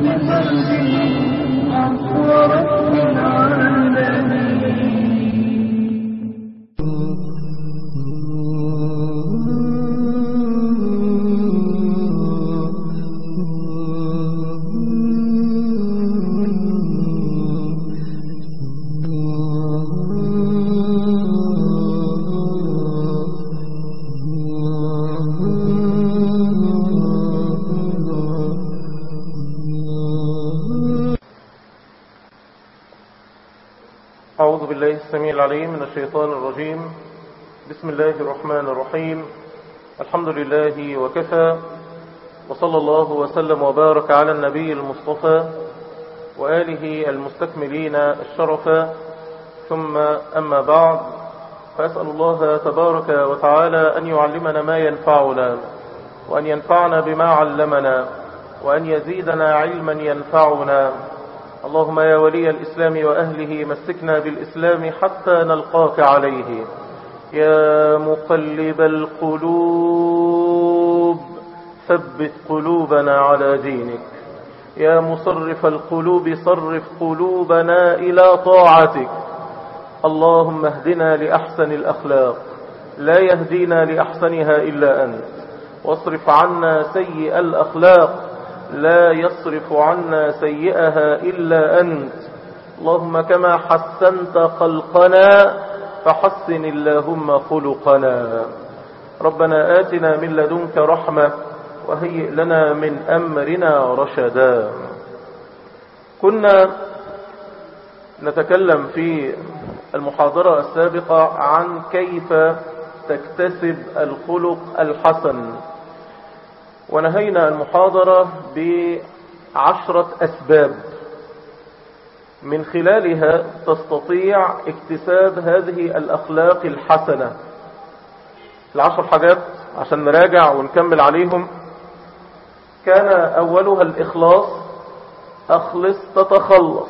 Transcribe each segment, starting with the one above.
أعوذ بالله السميع العليم من الشيطان الرجيم بسم الله الرحمن الرحيم الحمد لله وكفى وصلى الله وسلم وبارك على النبي المصطفى وآله المستكملين الشرفا ثم أما بعد فأسأل الله تبارك وتعالى أن يعلمنا ما ينفعنا وأن ينفعنا بما علمنا وأن يزيدنا علما ينفعنا اللهم يا ولي الإسلام وأهله مسكنا بالإسلام حتى نلقاك عليه يا مقلب القلوب ثبت قلوبنا على دينك يا مصرف القلوب صرف قلوبنا إلى طاعتك اللهم اهدنا لأحسن الأخلاق لا يهدينا لأحسنها إلا أنت واصرف عنا سيء الأخلاق لا يصرف عنا سيئها إلا أنت اللهم كما حسنت خلقنا فحسن اللهم خلقنا ربنا آتنا من لدنك رحمة وهيئ لنا من أمرنا رشدا كنا نتكلم في المحاضرة السابقة عن كيف تكتسب الخلق الحسن ونهينا المحاضرة بعشرة أسباب من خلالها تستطيع اكتساب هذه الأخلاق الحسنة العشر حاجات عشان نراجع ونكمل عليهم كان أولها الإخلاص أخلص تتخلص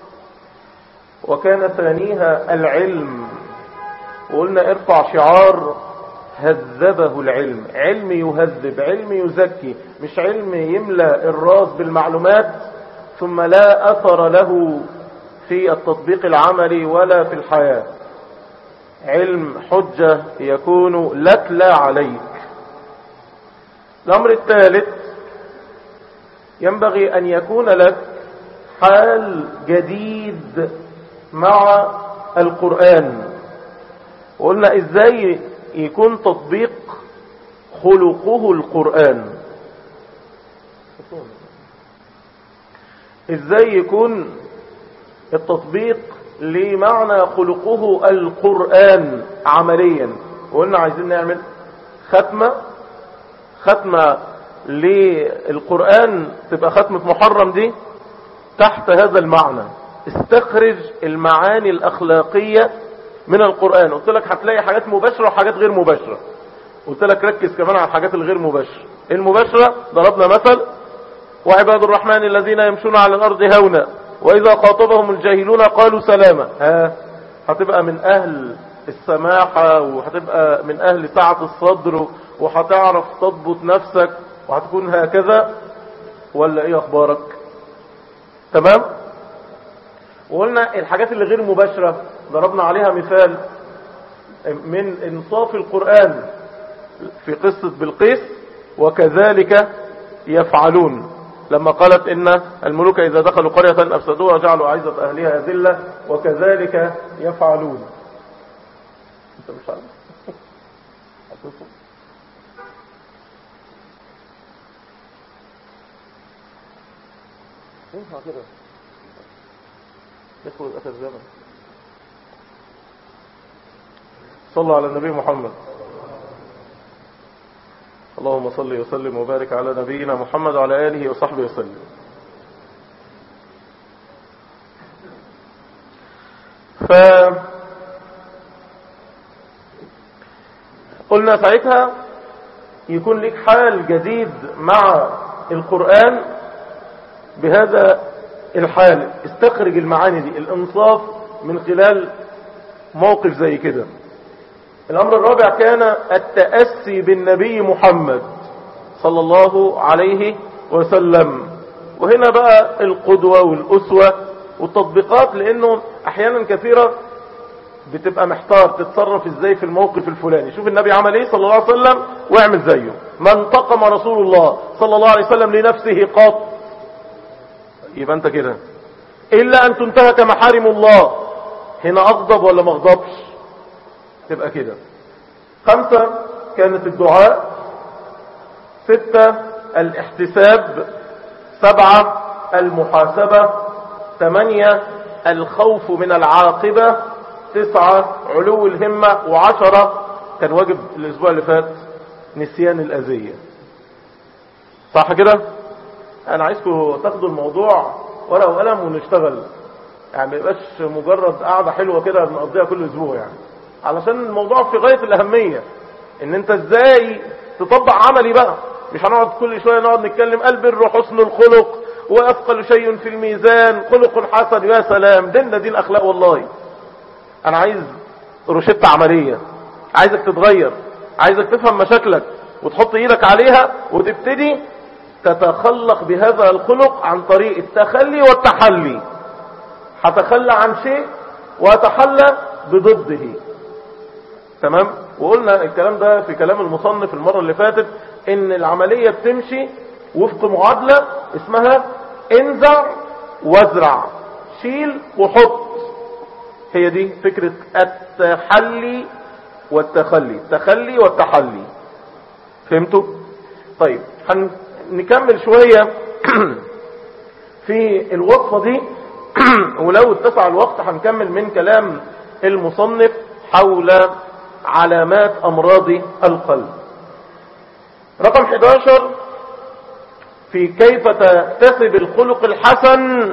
وكان ثانيها العلم وقلنا ارفع شعار هذبه العلم علم يهذب علم يزكي مش علم يملأ الراس بالمعلومات ثم لا أثر له في التطبيق العملي ولا في الحياة علم حجة يكون لك لا عليك الأمر الثالث ينبغي أن يكون لك حال جديد مع القرآن وقلنا ازاي يكون تطبيق خلقه القرآن ازاي يكون التطبيق لمعنى خلقه القرآن عمليا وقلنا عايزين نعمل ختمة ختمة للقرآن تبقى ختمة محرم دي تحت هذا المعنى استخرج المعاني الأخلاقية من القرآن قلت لك هتلاقي حاجات مباشرة وحاجات غير مباشرة قلت لك ركز كمان على الحاجات الغير مباشرة المباشرة ضربنا مثل وعباد الرحمن الذين يمشون على الأرض هونا وإذا خاطبهم الجاهلون قالوا سلاما ها هتبقى من أهل السماحة وهتبقى من أهل سعة الصدر وهتعرف تضبط نفسك وهتكون هكذا ولا ايه اخبارك تمام وقلنا الحاجات اللي غير مباشرة ضربنا عليها مثال من انصاف القرآن في قصة بلقيس وكذلك يفعلون لما قالت ان الملوك اذا دخلوا قرية افسدوها وجعلوا عزة اهلها ذلة وكذلك يفعلون انت مش عارف ينفع كده يدخل اخر زمن صلوا على النبي محمد اللهم صل وسلم وبارك على نبينا محمد وعلى آله وصحبه وسلم ف قلنا ساعتها يكون لك حال جديد مع القرآن بهذا الحال استخرج المعاني دي الانصاف من خلال موقف زي كده الامر الرابع كان التأسي بالنبي محمد صلى الله عليه وسلم وهنا بقى القدوة والأسوة والتطبيقات لأنه أحيانا كثيرة بتبقى محتار تتصرف ازاي في الموقف الفلاني شوف النبي عمل ايه صلى الله عليه وسلم واعمل زيه ما انتقم رسول الله صلى الله عليه وسلم لنفسه قط يبقى انت كده الا ان تنتهك محارم الله هنا اغضب ولا ما اغضبش تبقى كده خمسة كانت الدعاء ستة الاحتساب سبعة المحاسبة ثمانية الخوف من العاقبة تسعة علو الهمة وعشرة كان واجب الاسبوع اللي فات نسيان الاذية صح كده انا عايزكم تاخدوا الموضوع ورقة وقلم ونشتغل يعني ما يبقاش مجرد قعدة حلوة كده بنقضيها كل اسبوع يعني علشان الموضوع في غاية الاهمية ان انت ازاي تطبق عملي بقى مش هنقعد كل شوية نقعد نتكلم البر وحسن الخلق واثقل شيء في الميزان خلق حسن يا سلام ديننا دين اخلاق والله انا عايز روشتة عملية عايزك تتغير عايزك تفهم مشاكلك وتحط ايدك عليها وتبتدي تتخلق بهذا الخلق عن طريق التخلي والتحلي هتخلى عن شيء واتحلى بضده تمام وقلنا الكلام ده في كلام المصنف المرة اللي فاتت ان العملية بتمشي وفق معادلة اسمها انزع وازرع شيل وحط هي دي فكرة التحلي والتخلي التخلي والتحلي فهمتوا طيب هنكمل شوية في الوصفة دي ولو اتسع الوقت هنكمل من كلام المصنف حول علامات امراض القلب رقم 11 في كيف تكتسب الخلق الحسن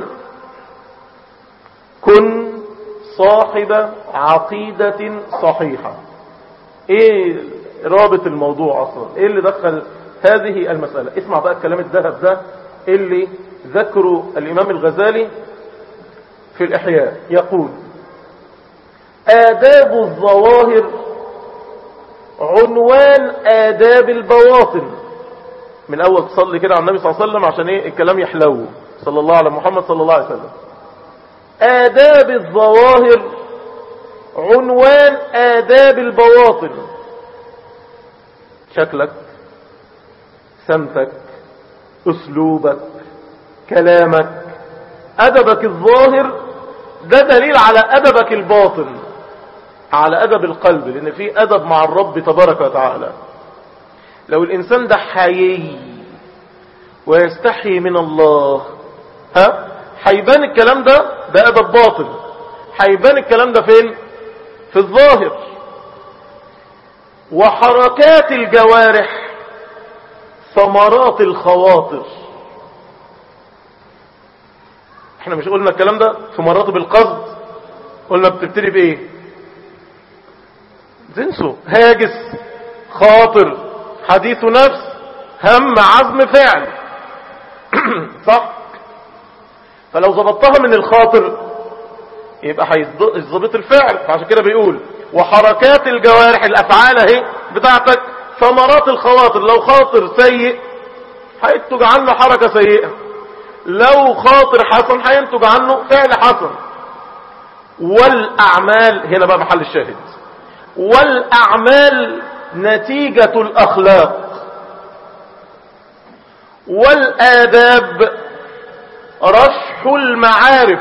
كن صاحب عقيدة صحيحة ايه رابط الموضوع اصلا ايه اللي دخل هذه المسألة اسمع بقى الكلام الذهب ده اللي ذكره الامام الغزالي في الاحياء يقول آداب الظواهر عنوان آداب البواطن من أول تصلي كده على النبي صلى الله عليه وسلم عشان إيه الكلام يحلو صلى الله على محمد صلى الله عليه وسلم آداب الظواهر عنوان آداب البواطن شكلك سمتك أسلوبك كلامك أدبك الظاهر ده دليل على أدبك الباطن على أدب القلب لأن في أدب مع الرب تبارك وتعالى لو الإنسان ده حيي ويستحي من الله ها هيبان الكلام ده ده أدب باطن هيبان الكلام ده فين في الظاهر وحركات الجوارح ثمرات الخواطر احنا مش قلنا الكلام ده في مراتب القصد قلنا بتبتدي بايه تنسوا هاجس خاطر حديث نفس هم عزم فعل صح فلو ظبطتها من الخاطر يبقى هيظبط الفعل فعشان كده بيقول وحركات الجوارح الافعال اهي بتاعتك ثمرات الخواطر لو خاطر سيء هينتج عنه حركة سيئة لو خاطر حسن هينتج عنه فعل حسن والاعمال هنا بقى محل الشاهد والاعمال نتيجة الاخلاق والاداب رشح المعارف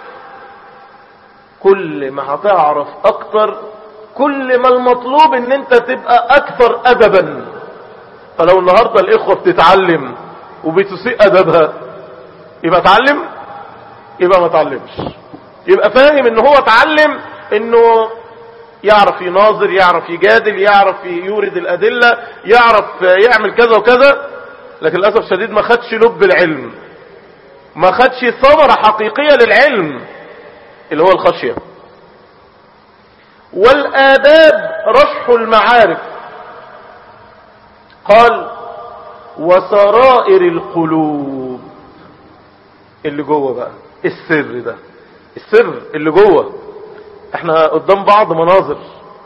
كل ما هتعرف اكتر كل ما المطلوب ان انت تبقى اكثر ادبا فلو النهاردة الاخوة بتتعلم وبتسيء ادبها يبقى اتعلم يبقى ما اتعلمش يبقى فاهم ان هو اتعلم انه يعرف يناظر يعرف يجادل يعرف يورد الادلة يعرف يعمل كذا وكذا لكن للأسف شديد ما خدش لب العلم ما خدش ثمرة حقيقية للعلم اللي هو الخشية والآداب رشح المعارف قال وسرائر القلوب اللي جوه بقى السر ده السر اللي جوه احنا قدام بعض مناظر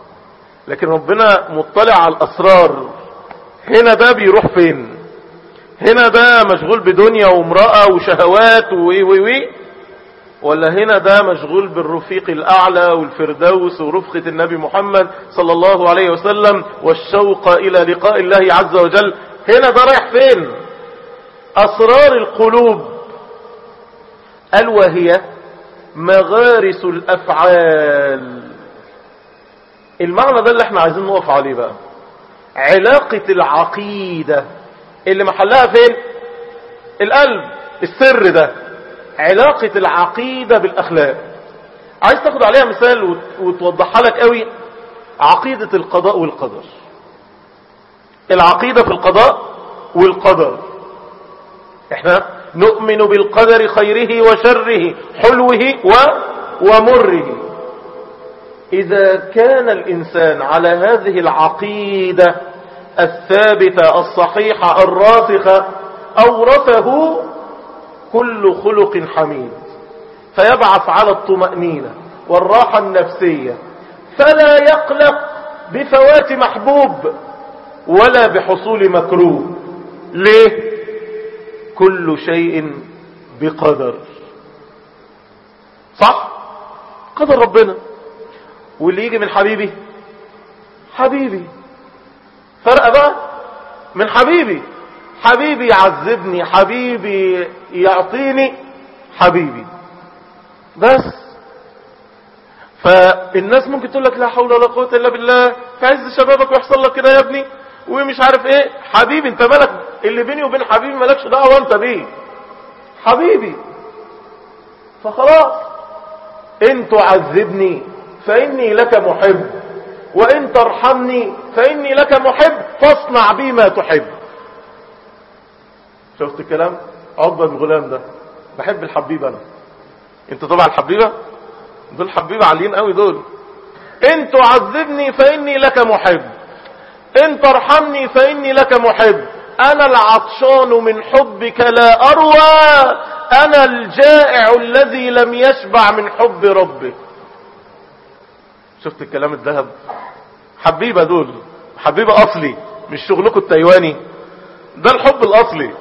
لكن ربنا مطلع على الاسرار هنا ده بيروح فين هنا ده مشغول بدنيا وامرأة وشهوات وي وي وي ولا هنا ده مشغول بالرفيق الأعلى والفردوس ورفقة النبي محمد صلى الله عليه وسلم والشوق إلى لقاء الله عز وجل هنا ده رايح فين أسرار القلوب قال وهي مغارس الأفعال المعنى ده اللي احنا عايزين نقف عليه بقى علاقة العقيدة اللي محلها فين القلب السر ده علاقة العقيدة بالأخلاق عايز تاخد عليها مثال وتوضحها لك قوي عقيدة القضاء والقدر العقيدة في القضاء والقدر احنا نؤمن بالقدر خيره وشره حلوه و ومره إذا كان الإنسان على هذه العقيدة الثابتة الصحيحة الراسخة أورثه كل خلق حميد فيبعث على الطمأنينة والراحة النفسية فلا يقلق بفوات محبوب ولا بحصول مكروه ليه كل شيء بقدر صح قدر ربنا واللي يجي من حبيبي حبيبي فرق بقى من حبيبي حبيبي يعذبني حبيبي يعطيني حبيبي بس فالناس ممكن تقول لك لا حول ولا قوة الا بالله في عز شبابك ويحصل لك كده يا ابني ومش عارف ايه حبيبي انت مالك اللي بيني وبين حبيبي مالكش دعوه انت بيه حبيبي فخلاص ان تعذبني فاني لك محب وان ترحمني فاني لك محب فاصنع بي ما تحب شفت الكلام عقبه الغلام ده بحب الحبيب انا انت طبعا الحبيبه دول حبيبه عاليين قوي دول ان تعذبني فاني لك محب ان ترحمني فاني لك محب انا العطشان من حبك لا اروى انا الجائع الذي لم يشبع من حب ربه شفت الكلام الذهب حبيبة دول حبيبة اصلي مش شغلكم التايواني ده الحب الاصلي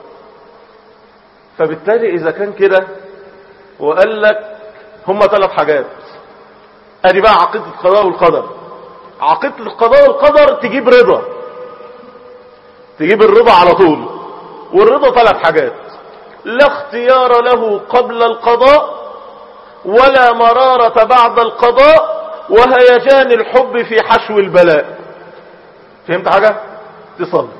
فبالتالي اذا كان كده وقال لك هما ثلاث حاجات ادي بقى عقيدة القضاء والقدر عقيدة القضاء والقدر تجيب رضا تجيب الرضا على طول والرضا ثلاث حاجات لا اختيار له قبل القضاء ولا مرارة بعد القضاء وهيجان الحب في حشو البلاء فهمت حاجة تصلي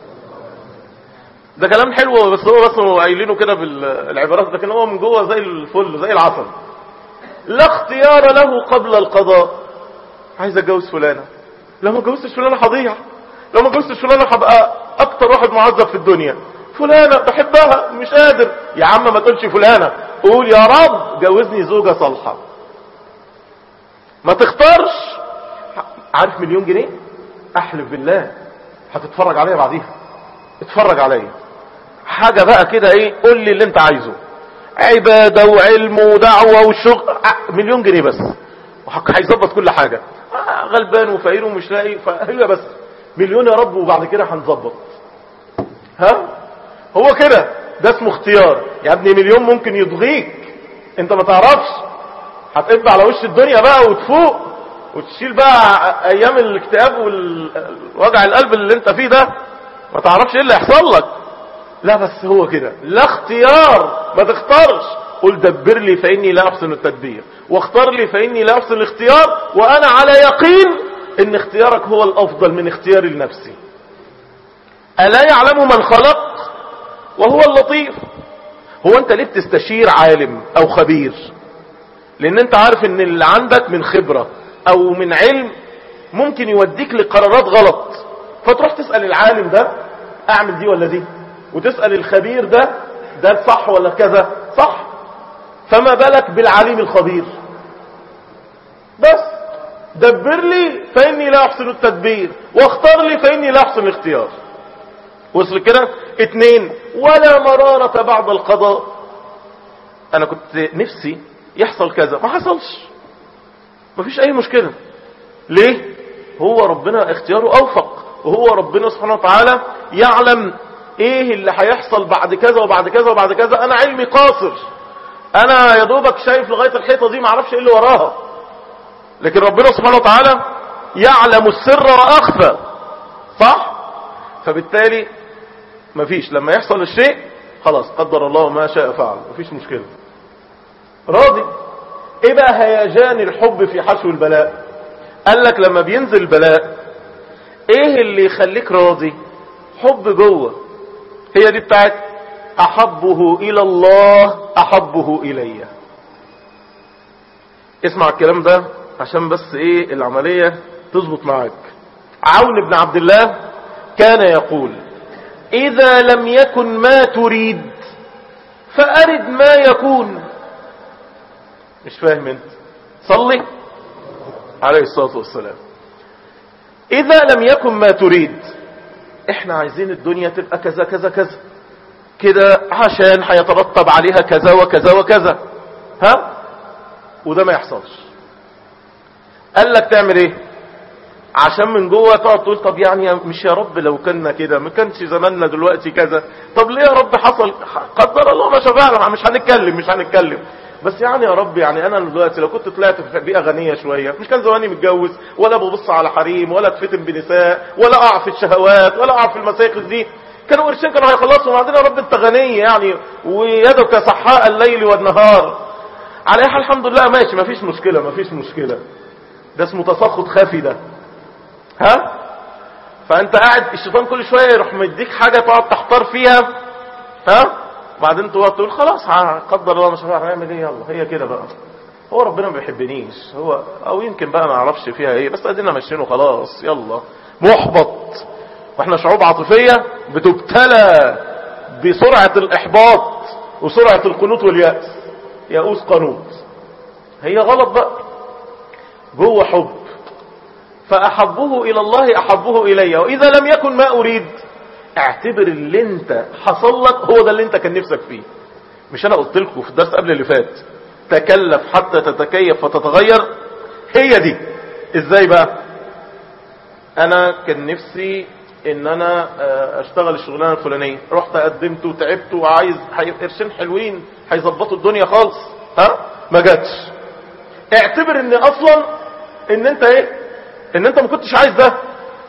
ده كلام حلو بس هو بس هو قايلينه كده بالعبارات لكن هو من جوه زي الفل زي العسل لا اختيار له قبل القضاء عايز اتجوز فلانة لو ما اتجوزتش فلانة هضيع لو ما اتجوزتش فلانة هبقى اكتر واحد معذب في الدنيا فلانة بحبها مش قادر يا عم ما تقولش فلانة قول يا رب جوزني زوجة صالحة ما تختارش عارف مليون جنيه احلف بالله هتتفرج عليا بعديها اتفرج عليا حاجة بقى كده ايه قول لي اللي انت عايزه عبادة وعلم ودعوة وشغل مليون جنيه بس هيظبط كل حاجة غلبان وفقير ومش لاقي فهي بس مليون يا رب وبعد كده هنظبط ها هو كده ده اسمه اختيار يا ابني مليون ممكن يضغيك انت ما تعرفش هتقب على وش الدنيا بقى وتفوق وتشيل بقى ايام الاكتئاب والوجع القلب اللي انت فيه ده ما تعرفش ايه اللي يحصل لك لا بس هو كده لا اختيار ما تختارش قل دبر لي فاني لا احسن التدبير واختار لي فاني لا احسن الاختيار وانا على يقين ان اختيارك هو الافضل من اختياري لنفسي الا يعلم من خلق وهو اللطيف هو انت ليه بتستشير عالم او خبير لان انت عارف ان اللي عندك من خبرة او من علم ممكن يوديك لقرارات غلط فتروح تسأل العالم ده اعمل دي ولا دي وتسأل الخبير ده ده صح ولا كذا صح فما بالك بالعليم الخبير بس دبر لي فاني لا احسن التدبير واختار لي فاني لا احسن الاختيار وصل كده اتنين ولا مرارة بعد القضاء انا كنت نفسي يحصل كذا ما حصلش مفيش اي مشكلة ليه هو ربنا اختياره اوفق وهو ربنا سبحانه وتعالى يعلم ايه اللي هيحصل بعد كذا وبعد كذا وبعد كذا انا علمي قاصر انا يا دوبك شايف لغاية الحيطة دي معرفش ايه اللي وراها لكن ربنا سبحانه وتعالى يعلم السر واخفى صح فبالتالي مفيش لما يحصل الشيء خلاص قدر الله ما شاء فعل مفيش مشكلة راضي ايه بقى هيجان الحب في حشو البلاء قال لك لما بينزل البلاء ايه اللي يخليك راضي حب جوه هي دي بتاعت احبه الى الله احبه الي اسمع الكلام ده عشان بس ايه العملية تظبط معاك عون بن عبد الله كان يقول اذا لم يكن ما تريد فارد ما يكون مش فاهم انت صلي عليه الصلاة والسلام اذا لم يكن ما تريد احنا عايزين الدنيا تبقى كذا كذا كذا كده عشان هيترتب عليها كذا وكذا وكذا ها وده ما يحصلش قال لك تعمل ايه عشان من جوه تقعد تقول طب يعني مش يا رب لو كنا كده ما كانش زماننا دلوقتي كذا طب ليه يا رب حصل قدر الله ما شاء مش هنتكلم مش هنتكلم بس يعني يا رب يعني انا دلوقتي لو كنت طلعت في بيئه غنيه شويه مش كان زماني متجوز ولا ببص على حريم ولا اتفتن بنساء ولا اقع في الشهوات ولا اقع في المسايخ دي كانوا قرشين كانوا هيخلصوا وبعدين يا رب انت غني يعني ويدك صحاء الليل والنهار على اي حال الحمد لله ماشي مفيش مشكله مفيش مشكله ده اسمه تسخط خافي ده ها فانت قاعد الشيطان كل شويه يروح مديك حاجه تقعد تحتار فيها ها بعدين تقعد تقول خلاص قدر الله مش هنعمل ايه يلا هي كده بقى هو ربنا ما بيحبنيش هو او يمكن بقى ما اعرفش فيها ايه بس ادينا ماشيين وخلاص يلا محبط واحنا شعوب عاطفيه بتبتلى بسرعه الاحباط وسرعه القنوط والياس يئوس قنوط هي غلط بقى جوه حب فأحبه إلى الله أحبه إلي وإذا لم يكن ما أريد اعتبر اللي انت حصل لك هو ده اللي انت كان نفسك فيه مش انا قلت لكم في الدرس قبل اللي فات تكلف حتى تتكيف فتتغير هي دي ازاي بقى انا كان نفسي ان انا اشتغل الشغلانه الفلانيه رحت قدمت وتعبت وعايز قرشين حلوين هيظبطوا الدنيا خالص ها ما جاتش اعتبر ان اصلا ان انت ايه ان انت ما كنتش عايز ده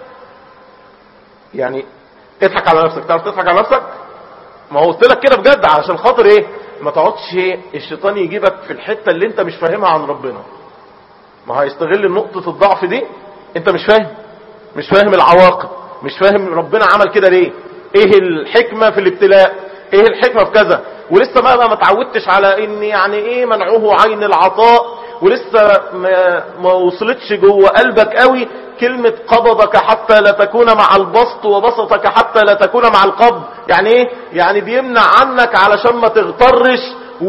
يعني اضحك على نفسك تعرف تضحك على نفسك ما هو قلت لك كده بجد علشان خاطر ايه ما تقعدش الشيطان يجيبك في الحته اللي انت مش فاهمها عن ربنا ما هيستغل نقطه الضعف دي انت مش فاهم مش فاهم العواقب مش فاهم ربنا عمل كده ليه ايه الحكمه في الابتلاء ايه الحكمه في كذا ولسه بقى ما تعودتش على ان يعني ايه منعوه عين العطاء ولسه ما, ما وصلتش جوه قلبك قوي كلمة قبضك حتى لا تكون مع البسط وبسطك حتى لا تكون مع القبض يعني ايه يعني بيمنع عنك علشان ما تغترش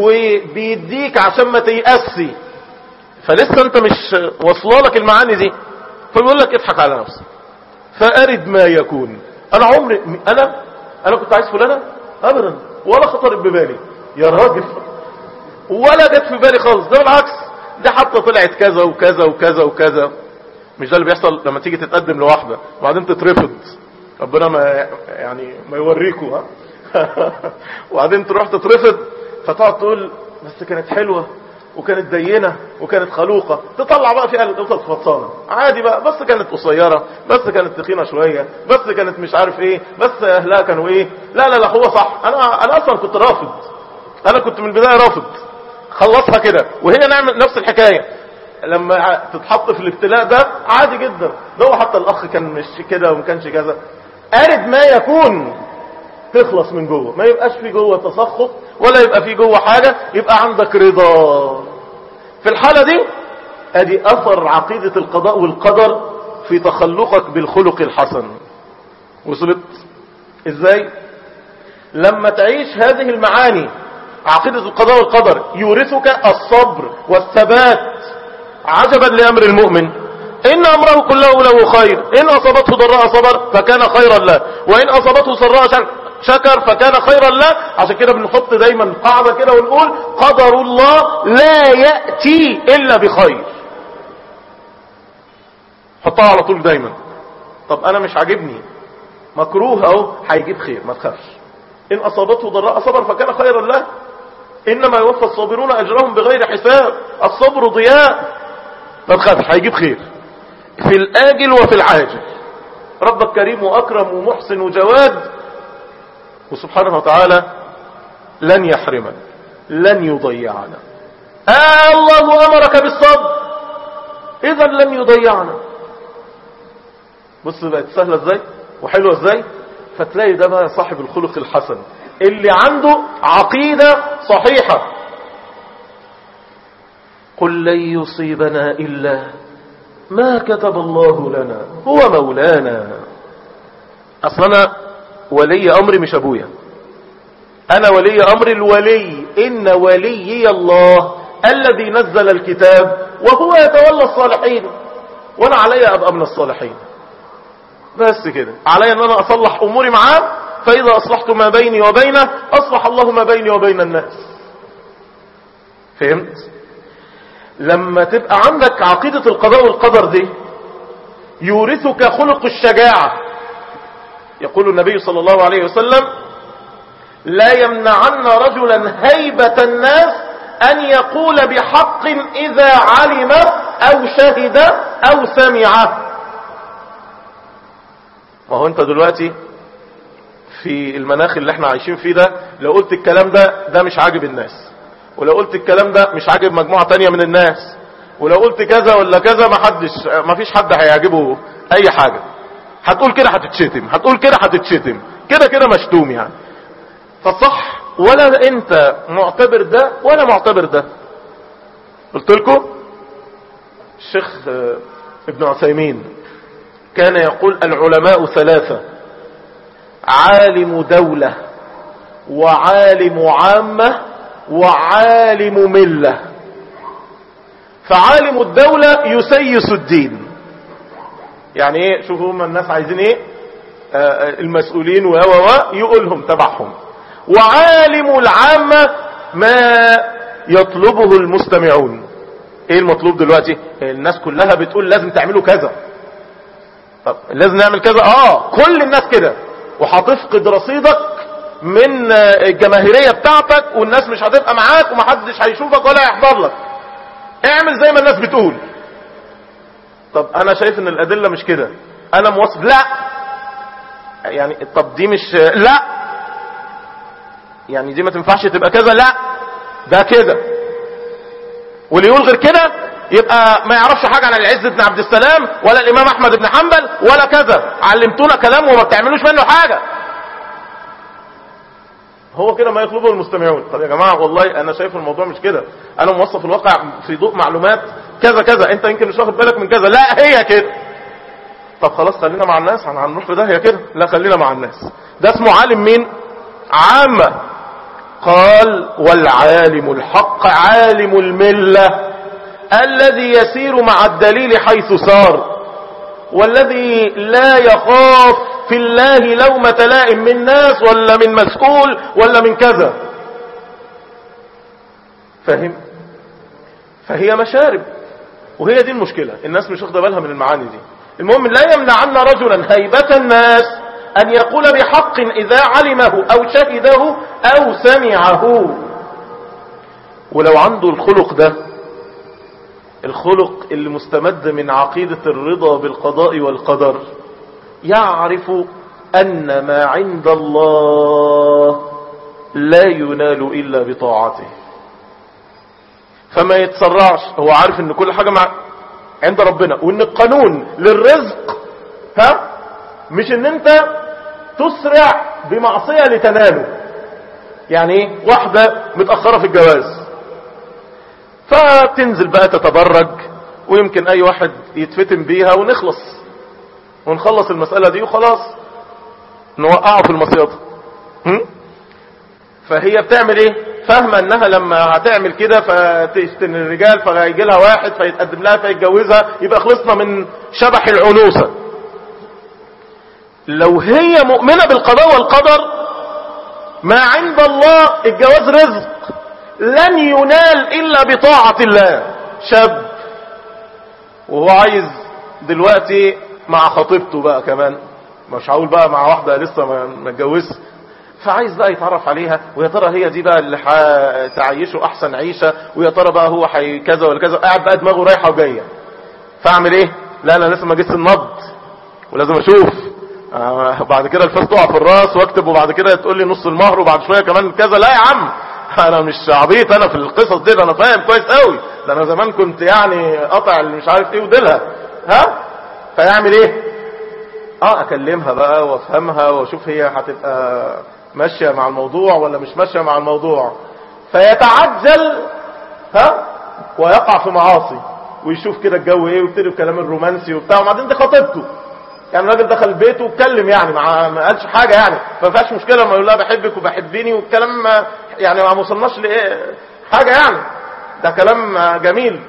وبيديك عشان ما تيأسي فلسه انت مش واصله لك المعاني دي فبيقول لك اضحك على نفسك فأرد ما يكون انا عمري انا انا كنت عايز فلانة ابدا ولا خطرت ببالي يا راجل ولا جت في بالي خالص ده بالعكس ده حتى طلعت كذا وكذا وكذا وكذا مش ده اللي بيحصل لما تيجي تتقدم لواحدة وبعدين تترفض ربنا ما يعني ما يوريكوا ها وبعدين تروح تترفض فتقعد تقول بس كانت حلوة وكانت دينة وكانت خلوقة تطلع بقى فيها القصص فطانة عادي بقى بس كانت قصيرة بس كانت تخينة شوية بس كانت مش عارف ايه بس اهلها كانوا ايه لا لا لا هو صح انا انا اصلا كنت رافض انا كنت من البداية رافض خلصها كده وهي نعمل نفس الحكاية لما تتحط في الابتلاء ده عادي جدا ده هو حتى الاخ كان مش كده وما كانش كذا ارد ما يكون تخلص من جوه ما يبقاش في جوه تسخط ولا يبقى في جوه حاجة يبقى عندك رضا في الحالة دي ادي اثر عقيدة القضاء والقدر في تخلقك بالخلق الحسن وصلت ازاي لما تعيش هذه المعاني عقيدة القضاء والقدر يورثك الصبر والثبات عجبا لأمر المؤمن إن أمره كله له خير إن أصابته ضراء صبر فكان خيرا له وإن أصابته سراء شكر فكان خيرا له عشان كده بنحط دايما قاعدة كده ونقول قدر الله لا يأتي إلا بخير حطها على طول دايما طب أنا مش عاجبني مكروه اهو هيجيب خير ما تخافش ان اصابته ضراء صبر فكان خيرا له انما يوفى الصابرون اجرهم بغير حساب الصبر ضياء ما تخافش هيجيب خير في الاجل وفي العاجل ربك كريم واكرم ومحسن وجواد وسبحانه وتعالى لن يحرمك لن يضيعنا آه الله امرك بالصبر اذا لن يضيعنا بص بقت سهلة ازاي وحلوة ازاي فتلاقي ده بقى صاحب الخلق الحسن اللي عنده عقيدة صحيحة قل لن يصيبنا إلا ما كتب الله لنا هو مولانا أصلا ولي أمري مش أبويا أنا ولي أمر الولي إن وليي الله الذي نزل الكتاب وهو يتولى الصالحين وأنا علي أبقى من الصالحين بس كده علي أن أنا أصلح أموري معاه فإذا أصلحت ما بيني وبينه أصلح الله ما بيني وبين الناس فهمت لما تبقى عندك عقيدة القضاء والقدر دي يورثك خلق الشجاعة يقول النبي صلى الله عليه وسلم لا يمنعن رجلا هيبة الناس أن يقول بحق إذا علم أو شهد أو سمع ما هو أنت دلوقتي في المناخ اللي احنا عايشين فيه ده لو قلت الكلام ده ده مش عاجب الناس ولو قلت الكلام ده مش عاجب مجموعة تانية من الناس ولو قلت كذا ولا كذا ما حدش ما فيش حد هيعجبه اي حاجة هتقول كده هتتشتم هتقول كده هتتشتم كده كده مشتوم يعني فصح ولا انت معتبر ده ولا معتبر ده قلت لكم الشيخ ابن عثيمين كان يقول العلماء ثلاثة عالم دولة وعالم عامة وعالم ملة فعالم الدولة يسيس الدين يعني ايه شوفوا هم الناس عايزين ايه آه المسؤولين و و يقولهم تبعهم وعالم العامة ما يطلبه المستمعون ايه المطلوب دلوقتي الناس كلها بتقول لازم تعملوا كذا طب لازم نعمل كذا اه كل الناس كده وهتفقد رصيدك من الجماهيرية بتاعتك والناس مش هتبقى معاك ومحدش هيشوفك ولا يحضر لك اعمل زي ما الناس بتقول طب انا شايف ان الادلة مش كده انا موصف لا يعني طب دي مش لا يعني دي ما تنفعش تبقى كذا لا ده كده واللي يقول غير كده يبقى ما يعرفش حاجة عن العز بن عبد السلام ولا الامام احمد بن حنبل ولا كذا علمتونا كلام وما بتعملوش منه حاجة هو كده ما يطلبه المستمعون طب يا جماعة والله انا شايف الموضوع مش كده انا موصف الواقع في ضوء معلومات كذا كذا انت يمكن مش واخد بالك من كذا لا هي كده طب خلاص خلينا مع الناس هنروح في ده هي كده لا خلينا مع الناس ده اسمه عالم مين عامة قال والعالم الحق عالم الملة الذي يسير مع الدليل حيث سار والذي لا يخاف في الله لومة لائم من ناس ولا من مسؤول ولا من كذا فهم فهي مشارب وهي دي المشكلة الناس مش واخده بالها من المعاني دي المهم لا يمنعن رجلا هيبة الناس أن يقول بحق إذا علمه أو شهده أو سمعه ولو عنده الخلق ده الخلق اللي مستمد من عقيدة الرضا بالقضاء والقدر يعرف أن ما عند الله لا ينال إلا بطاعته فما يتسرعش هو عارف ان كل حاجة مع عند ربنا وان القانون للرزق ها مش ان انت تسرع بمعصية لتناله يعني ايه واحدة متأخرة في الجواز فتنزل بقى تتبرج ويمكن اي واحد يتفتن بيها ونخلص ونخلص المسألة دي وخلاص نوقعه في المصيدة فهي بتعمل ايه فاهمة انها لما هتعمل كده فتشتن الرجال فهيجي لها واحد فيتقدم لها فيتجوزها يبقى خلصنا من شبح العنوسة لو هي مؤمنة بالقضاء والقدر ما عند الله الجواز رزق لن ينال الا بطاعة الله شاب وهو عايز دلوقتي مع خطيبته بقى كمان مش هقول بقى مع واحدة لسه ما ما اتجوزش فعايز بقى يتعرف عليها ويا ترى هي دي بقى اللي هتعيشه احسن عيشة ويا ترى بقى هو حي كذا ولا كذا قاعد بقى دماغه رايحة وجاية فاعمل ايه لا انا لسه ما جيتش النبض ولازم اشوف آه بعد كده الفاس تقع في الراس واكتب وبعد كده تقول لي نص المهر وبعد شويه كمان كذا لا يا عم انا مش عبيط انا في القصص دي ده انا فاهم كويس قوي ده انا زمان كنت يعني قطع اللي مش عارف ايه وديلها ها فيعمل ايه اه اكلمها بقى وافهمها واشوف هي هتبقى ماشيه مع الموضوع ولا مش ماشيه مع الموضوع فيتعجل ها ويقع في معاصي ويشوف كده الجو ايه ويبتدي الكلام الرومانسي وبتاع وبعدين دي خطيبته يعني الراجل دخل بيته واتكلم يعني مع ما قالش حاجه يعني ما فيهاش مشكله لما يقول لها بحبك وبحبيني والكلام ما- يعني ما وصلناش لايه حاجه يعني ده كلام جميل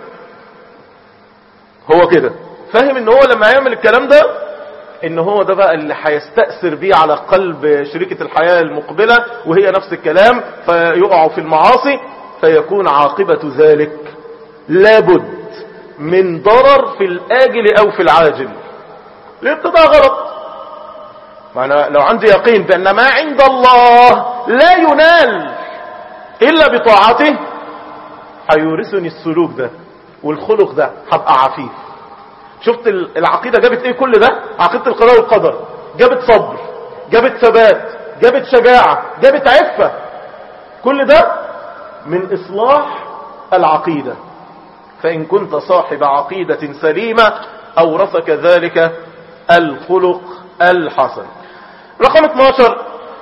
هو كده فاهم ان هو لما يعمل الكلام ده ان هو ده بقى اللي هيستأثر بيه على قلب شريكة الحياة المقبلة وهي نفس الكلام فيقعوا في المعاصي فيكون عاقبة ذلك لابد من ضرر في الآجل او في العاجل الابتداء غلط معنى لو عندي يقين بأن ما عند الله لا ينال إلا بطاعته هيورثني السلوك ده والخلق ده هبقى عفيف شفت ال- العقيدة جابت ايه كل ده عقيدة القضاء والقدر جابت صبر جابت ثبات جابت شجاعة جابت عفة كل ده من إصلاح العقيدة فإن كنت صاحب عقيدة سليمة أورثك ذلك الخلق الحسن رقم 12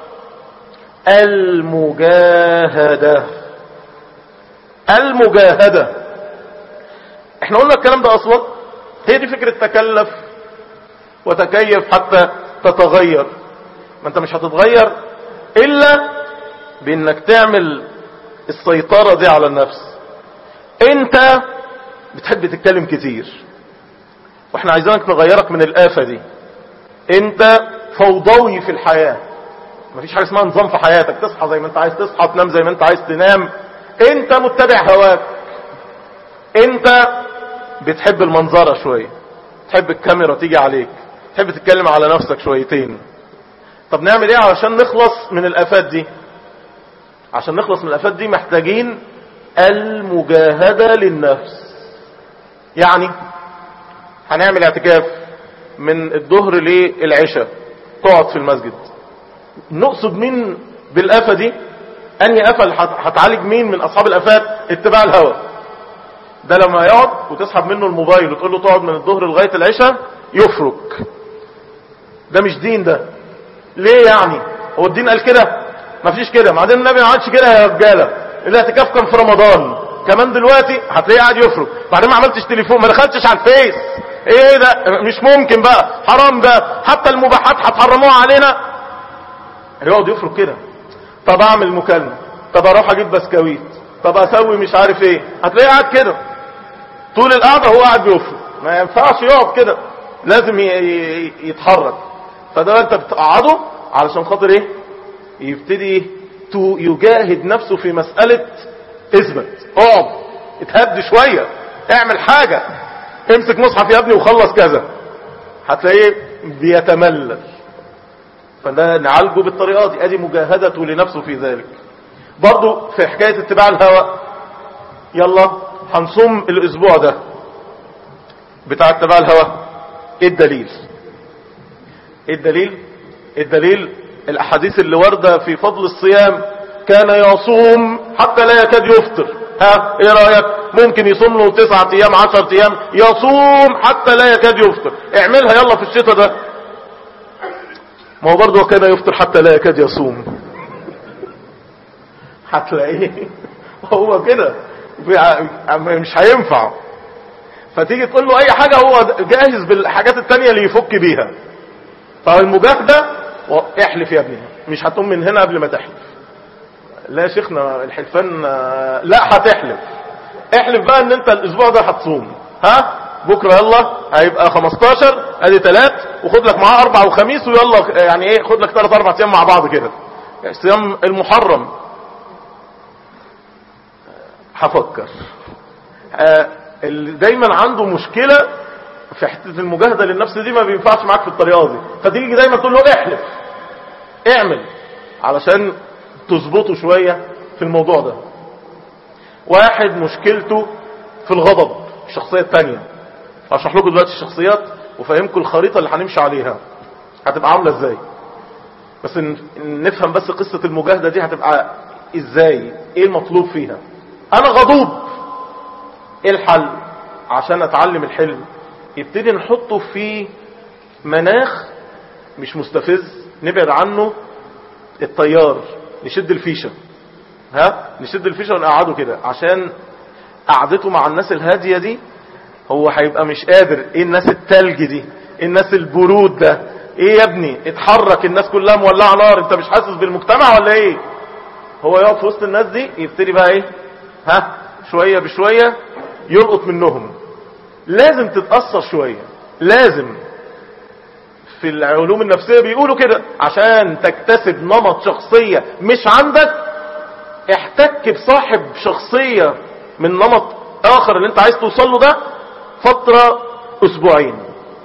المجاهدة المجاهدة احنا قلنا الكلام ده اصلا هي دي فكرة تكلف وتكيف حتى تتغير ما انت مش هتتغير الا بانك تعمل السيطرة دي على النفس انت بتحب تتكلم كتير واحنا عايزينك نغيرك من الآفة دي انت فوضوي في الحياة مفيش حاجة اسمها نظام في حياتك تصحى زي ما انت عايز تصحى تنام زي ما انت عايز تنام انت متبع هواك انت بتحب المنظرة شوية تحب الكاميرا تيجي عليك تحب تتكلم على نفسك شويتين طب نعمل ايه علشان نخلص من الافات دي عشان نخلص من الافات دي محتاجين المجاهدة للنفس يعني هنعمل اعتكاف من الظهر للعشاء تقعد في المسجد نقصد مين بالآفة دي انهي آفة اللي هت- هتعالج مين من اصحاب الآفات اتباع الهوى ده لما يقعد وتسحب منه الموبايل وتقول له تقعد من الظهر لغاية العشاء يفرك ده مش دين ده ليه يعني هو الدين قال كده مفيش كده بعدين النبي ما عملش كده يا رجاله الاعتكاف كان في رمضان كمان دلوقتي هتلاقيه قاعد يفرك بعدين ما عملتش تليفون ما دخلتش على الفيس ايه ده مش ممكن بقى حرام ده حتى المباحات هتحرموها علينا يقعد يفرك كده طب اعمل مكالمه طب اروح اجيب بسكويت طب اسوي مش عارف ايه هتلاقيه قاعد كده طول القعده هو قاعد بيفرك ما ينفعش يقعد كده لازم ي- ي- يتحرك فده انت بتقعده علشان خاطر ايه يبتدي تو يجاهد نفسه في مسألة اثبت اقعد اتهد شوية اعمل حاجة امسك مصحف يا ابني وخلص كذا هتلاقيه بيتملل فده نعالجه بالطريقة دي ادي مجاهدته لنفسه في ذلك برضو في حكاية اتباع الهوى يلا هنصوم الاسبوع ده بتاع اتباع الهوى ايه الدليل ايه الدليل الدليل الاحاديث اللي واردة في فضل الصيام كان يصوم حتى لا يكاد يفطر ها ايه رأيك ممكن يصوم له تسعة ايام عشر ايام يصوم حتى لا يكاد يفطر اعملها يلا في الشتاء ده ما هو برضه كان يفطر حتى لا يكاد يصوم هتلاقيه هو كده مش هينفع فتيجي تقول له اي حاجة هو جاهز بالحاجات التانية اللي يفك بيها فالمجاهدة احلف يا ابني مش هتقوم من هنا قبل ما تحلف لا يا شيخنا الحلفان لا هتحلف احلف بقى ان انت الاسبوع ده هتصوم ها بكرة يلا هيبقى 15 ادي تلات وخد لك معاه اربع وخميس ويلا يعني ايه خد لك ثلاث اربع ايام مع بعض كده صيام المحرم هفكر آه اللي دايما عنده مشكلة في حتة المجاهدة للنفس دي ما بينفعش معاك في الطريقة دي فتيجي دايما تقول له احلف اعمل علشان تظبطه شوية في الموضوع ده واحد مشكلته في الغضب الشخصية التانية هشرح لكم دلوقتي الشخصيات وفهمكم الخريطة اللي هنمشي عليها هتبقى عاملة ازاي بس نفهم بس قصة المجاهدة دي هتبقى ازاي ايه المطلوب فيها انا غضوب ايه الحل عشان اتعلم الحلم يبتدي نحطه في مناخ مش مستفز نبعد عنه الطيار نشد الفيشة ها نشد الفيشة ونقعده كده عشان قعدته مع الناس الهادية دي هو هيبقى مش قادر ايه الناس التلج دي ايه الناس البرود ده ايه يا ابني اتحرك الناس كلها مولعه نار انت مش حاسس بالمجتمع ولا ايه هو يقعد في وسط الناس دي يبتدي بقى ايه ها شوية بشوية يلقط منهم لازم تتأثر شوية لازم في العلوم النفسية بيقولوا كده عشان تكتسب نمط شخصية مش عندك احتك بصاحب شخصية من نمط اخر اللي انت عايز توصل له ده فترة اسبوعين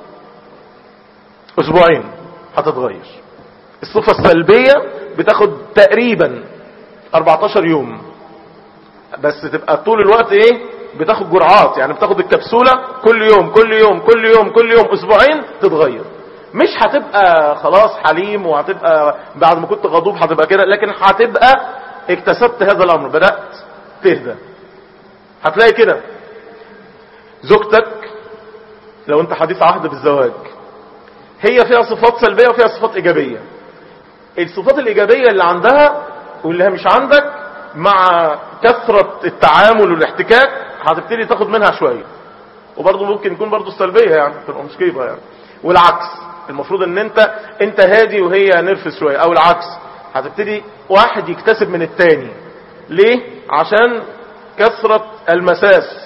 اسبوعين هتتغير الصفة السلبية بتاخد تقريبا 14 يوم بس تبقى طول الوقت ايه بتاخد جرعات يعني بتاخد الكبسولة كل يوم كل يوم كل يوم كل يوم اسبوعين تتغير مش هتبقى خلاص حليم وهتبقى بعد ما كنت غضوب هتبقى كده لكن هتبقى اكتسبت هذا الامر بدأت تهدى هتلاقي كده زوجتك لو انت حديث عهد بالزواج هي فيها صفات سلبية وفيها صفات ايجابية الصفات الايجابية اللي عندها واللي مش عندك مع كثرة التعامل والاحتكاك هتبتدي تاخد منها شوية وبرضه ممكن يكون برضه السلبية يعني تبقى مصيبة يعني والعكس المفروض ان انت انت هادي وهي نرفز شوية او العكس هتبتدي واحد يكتسب من التاني ليه عشان كثرة المساس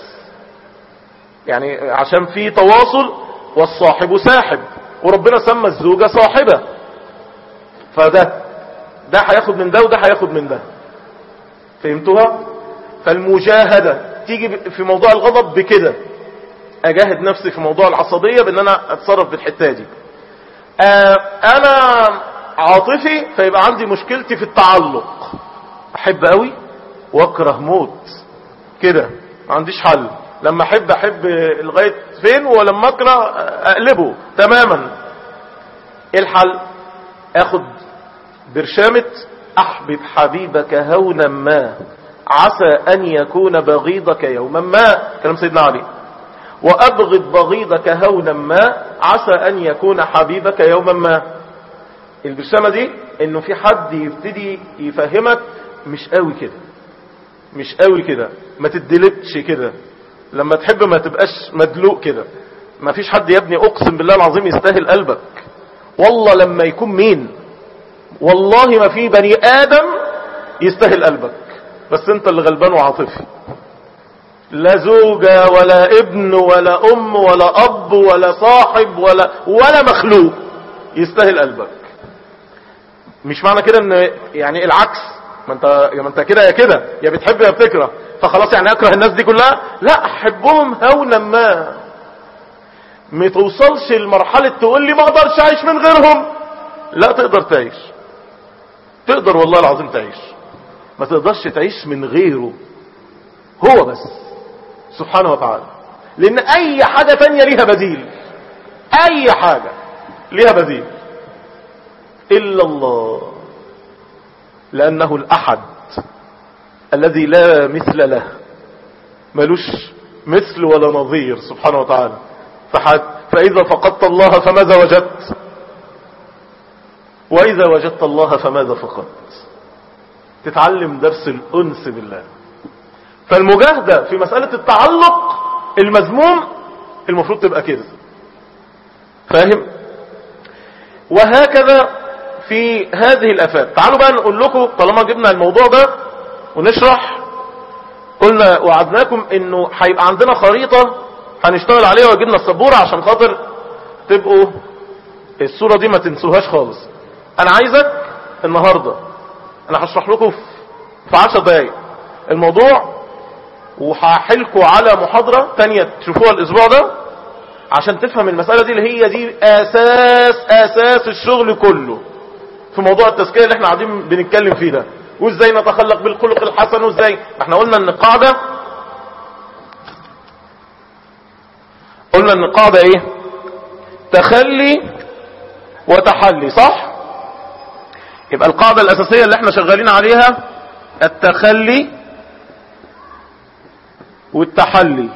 يعني عشان في تواصل والصاحب ساحب وربنا سمى الزوجة صاحبة فده ده هياخد من ده وده هياخد من ده فهمتوها فالمجاهدة تيجي في موضوع الغضب بكده اجاهد نفسي في موضوع العصبية بان انا اتصرف بالحتة دي آه انا عاطفي فيبقى عندي مشكلتي في التعلق احب قوي واكره موت كده ما عنديش حل لما احب احب لغاية فين ولما اكره اقلبه تماما ايه الحل اخد برشامة احبب حبيبك هونا ما عسى ان يكون بغيضك يوما ما كلام سيدنا علي وابغض بغيضك هونا ما عسى ان يكون حبيبك يوما ما البرشامة دي انه في حد يبتدي يفهمك مش قوي كده مش قوي كده ما تدلبش كده لما تحب ما تبقاش مدلوق كده ما فيش حد يا ابني اقسم بالله العظيم يستاهل قلبك والله لما يكون مين والله ما في بني ادم يستاهل قلبك بس انت اللي غلبان وعاطفي لا زوجة ولا ابن ولا ام ولا اب ولا صاحب ولا ولا مخلوق يستاهل قلبك مش معنى كده ان يعني العكس ما انت يا ما انت كده يا كده يا بتحب يا بتكره فخلاص يعني اكره الناس دي كلها لا احبهم هونا ما ما توصلش لمرحلة تقول لي ما اقدرش اعيش من غيرهم لا تقدر تعيش تقدر والله العظيم تعيش ما تقدرش تعيش من غيره هو بس سبحانه وتعالى لان اي حاجة تانية ليها بديل اي حاجة ليها بديل الا الله لانه الاحد الذي لا مثل له ملوش مثل ولا نظير سبحانه وتعالى فحد فإذا فقدت الله فماذا وجدت وإذا وجدت الله فماذا فقدت تتعلم درس الأنس بالله فالمجاهدة في مسألة التعلق المذموم المفروض تبقى كده فاهم وهكذا في هذه الافات تعالوا بقى نقول لكم طالما جبنا الموضوع ده ونشرح قلنا وعدناكم انه هيبقى عندنا خريطة هنشتغل عليها وجبنا السبورة عشان خاطر تبقوا الصورة دي ما تنسوهاش خالص انا عايزك النهاردة انا هشرح لكم في عشر دقايق الموضوع وهحلكوا على محاضرة تانية تشوفوها الاسبوع ده عشان تفهم المسألة دي اللي هي دي اساس اساس الشغل كله في موضوع التزكية اللي احنا قاعدين بنتكلم فيه ده وازاي نتخلق بالخلق الحسن وازاي احنا قلنا ان القاعدة قلنا ان القاعدة ايه تخلي وتحلي صح يبقى القاعدة الاساسية اللي احنا شغالين عليها التخلي والتحلي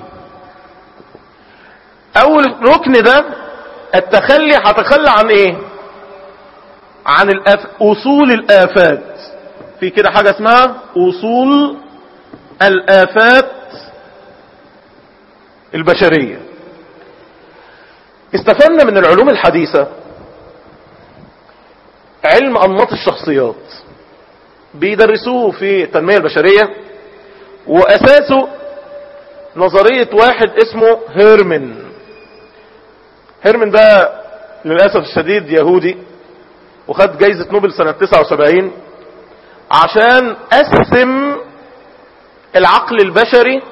اول ركن ده التخلي هتخلى عن ايه عن الأف... اصول الافات في كده حاجة اسمها اصول الافات البشرية استفدنا من العلوم الحديثة علم انماط الشخصيات بيدرسوه في التنمية البشرية واساسه نظرية واحد اسمه هيرمن هيرمن ده للأسف الشديد يهودي وخد جايزة نوبل سنة 79 عشان قسم العقل البشري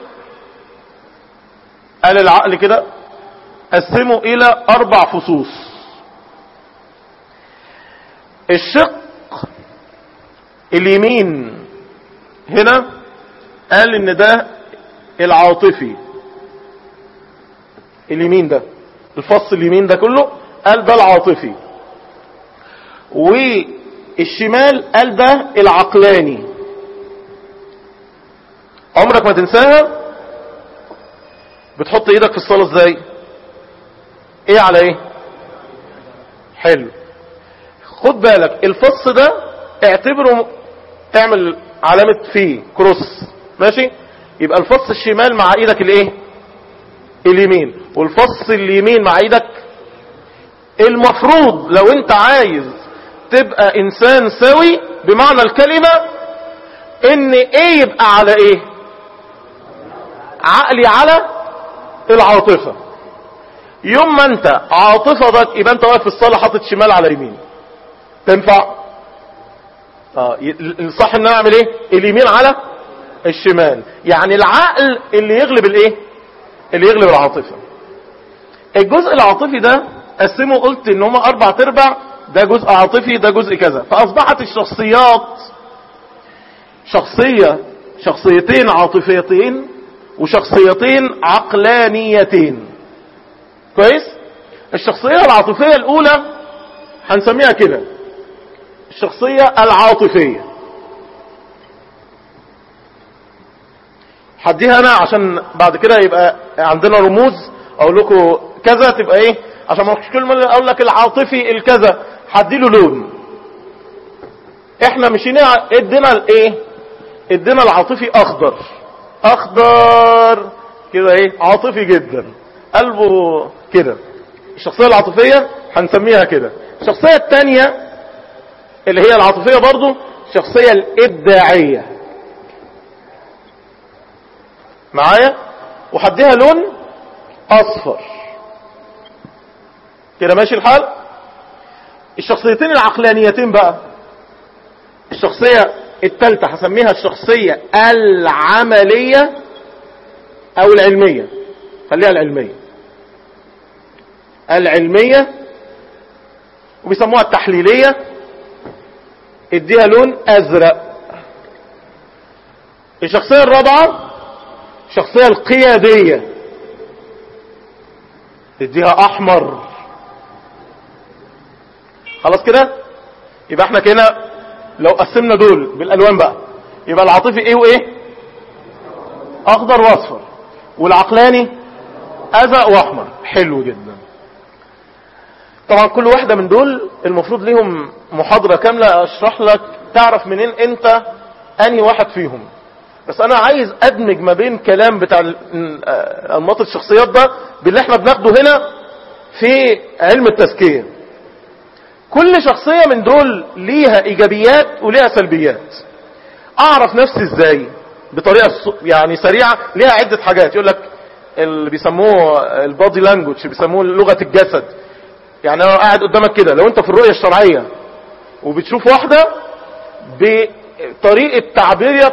قال العقل كده قسمه الى اربع فصوص الشق اليمين هنا قال ان ده العاطفي اليمين ده الفص اليمين ده كله قال ده العاطفي والشمال قال ده العقلاني عمرك ما تنساها بتحط ايدك في الصلاة ازاي ايه على ايه حلو خد بالك الفص ده اعتبره اعمل علامة فيه كروس ماشي يبقى الفص الشمال مع ايدك الايه اليمين والفص اليمين مع ايدك المفروض لو انت عايز تبقى انسان سوي بمعنى الكلمة ان ايه يبقى على ايه عقلي على العاطفة يوم ما انت عاطفتك يبقى انت واقف في الصلاة حاطط شمال على يمين تنفع اه الصح ان انا اعمل ايه اليمين على الشمال يعني العقل اللي يغلب الايه اللي يغلب العاطفة الجزء العاطفي ده قسمه قلت ان هما اربع تربع ده جزء عاطفي ده جزء كذا فاصبحت الشخصيات شخصية شخصيتين عاطفيتين وشخصيتين عقلانيتين كويس الشخصية العاطفية الاولى هنسميها كده الشخصية العاطفية حديها انا عشان بعد كده يبقى عندنا رموز اقول لكم كذا تبقى ايه عشان ما كل ما اقول لك العاطفي الكذا هديله لون احنا مشينا ادينا الايه ادينا العاطفي اخضر اخضر كده ايه عاطفي جدا قلبه كده الشخصية العاطفية هنسميها كده الشخصية التانية اللي هي العاطفية برضو الشخصية الابداعية معايا وحديها لون اصفر كده ماشي الحال الشخصيتين العقلانيتين بقى الشخصية التالتة هسميها الشخصية العملية او العلمية خليها العلمية العلمية وبيسموها التحليلية اديها لون ازرق الشخصية الرابعة الشخصية القيادية تديها احمر خلاص كده يبقى احنا كده لو قسمنا دول بالالوان بقى يبقى العاطفي ايه وايه اخضر واصفر والعقلاني ازرق واحمر حلو جدا طبعا كل واحدة من دول المفروض ليهم محاضرة كاملة اشرح لك تعرف منين انت انهي واحد فيهم بس انا عايز ادمج ما بين كلام بتاع انماط الشخصيات ده باللي احنا بناخده هنا في علم التزكية كل شخصية من دول ليها ايجابيات وليها سلبيات اعرف نفسي ازاي بطريقة يعني سريعة ليها عدة حاجات يقول لك اللي بيسموه البادي لانجوج بيسموه لغة الجسد يعني انا قاعد قدامك كده لو انت في الرؤية الشرعية وبتشوف واحدة بطريقة تعبيرية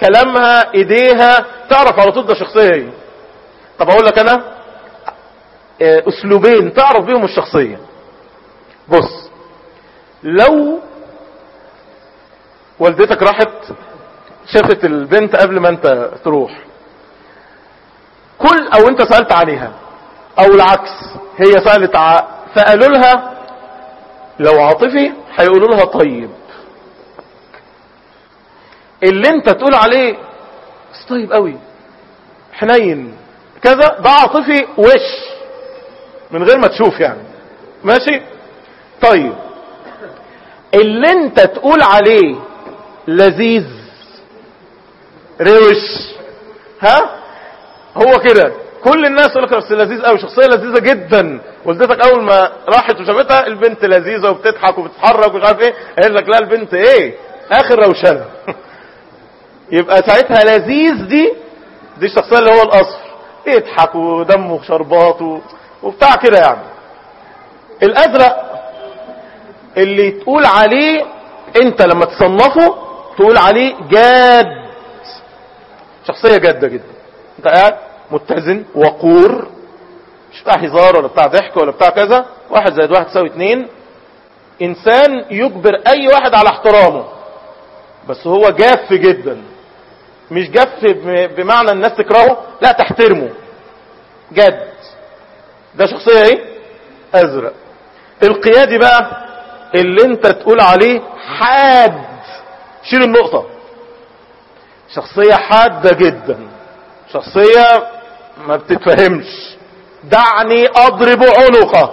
كلامها ايديها تعرف على طول ده شخصية ايه طب اقول لك انا آه، اسلوبين تعرف بيهم الشخصية بص لو والدتك راحت شافت البنت قبل ما انت تروح كل او انت سألت عليها او العكس هي سألت ع... فقالوا لها لو عاطفي هيقولوا لها طيب اللي انت تقول عليه بس طيب قوي حنين كذا ده عاطفي وش من غير ما تشوف يعني ماشي طيب اللي انت تقول عليه لذيذ روش ها هو كده كل الناس يقول لك بس لذيذ قوي شخصيه لذيذه جدا والدتك اول ما راحت وشافتها البنت لذيذه وبتضحك وبتتحرك ومش عارف ايه قال لك لا البنت ايه اخر روشنه يبقى ساعتها لذيذ دي دي الشخصيه اللي هو الاصفر يضحك ودمه شربات و... وبتاع كده يعني الازرق اللي تقول عليه انت لما تصنفه تقول عليه جاد شخصيه جاده جدا انت قاعد متزن وقور مش بتاع هزار ولا بتاع ضحك ولا بتاع كذا واحد زائد واحد تساوي اتنين انسان يجبر اي واحد على احترامه بس هو جاف جدا مش جاف ب- بمعنى الناس تكرهه لا تحترمه جد ده شخصية ايه ازرق القيادي بقى اللي انت تقول عليه حاد شيل النقطة شخصية حادة جدا شخصية ما بتتفهمش دعني اضرب عنقه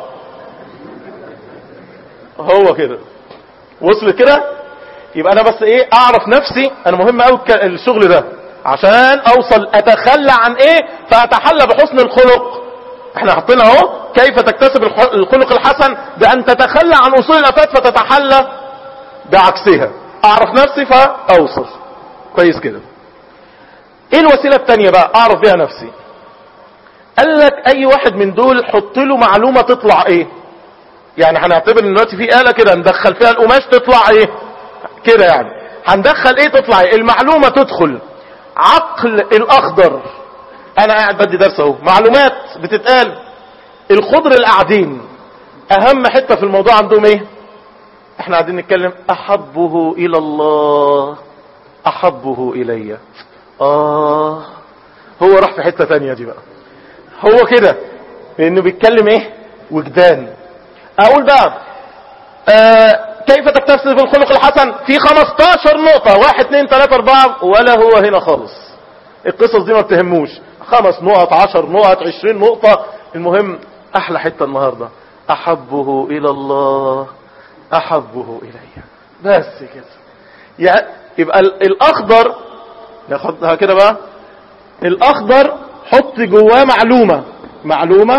هو كده وصل كده يبقى انا بس ايه اعرف نفسي انا مهم قوي الشغل ده عشان اوصل اتخلى عن ايه فاتحلى بحسن الخلق احنا حاطين اهو كيف تكتسب الخ- الخلق الحسن بان تتخلى عن اصول الافات فتتحلى بعكسها اعرف نفسي فاوصل كويس كده ايه الوسيلة التانية بقى اعرف بيها نفسي قال لك اي واحد من دول حط له معلومة تطلع ايه يعني هنعتبر ان دلوقتي في آلة كده ندخل فيها القماش تطلع ايه كده يعني هندخل ايه تطلع ايه المعلومة تدخل عقل الاخضر انا قاعد بدي درس اهو معلومات بتتقال الخضر القاعدين اهم حتة في الموضوع عندهم ايه احنا قاعدين نتكلم احبه الى الله احبه الي اه هو راح في حتة تانية دي بقى هو كده لانه بيتكلم ايه وجدان اقول بقى آه كيف تكتسب الخلق الحسن في 15 نقطة واحد اتنين تلاتة اربعة ولا هو هنا خالص القصص دي ما بتهموش خمس نقط عشر نقط عشرين نقطة المهم احلى حتة النهاردة احبه الى الله احبه الي بس كده يعني يبقى ال- الاخضر ناخدها كده بقى الاخضر حط جواه معلومة معلومة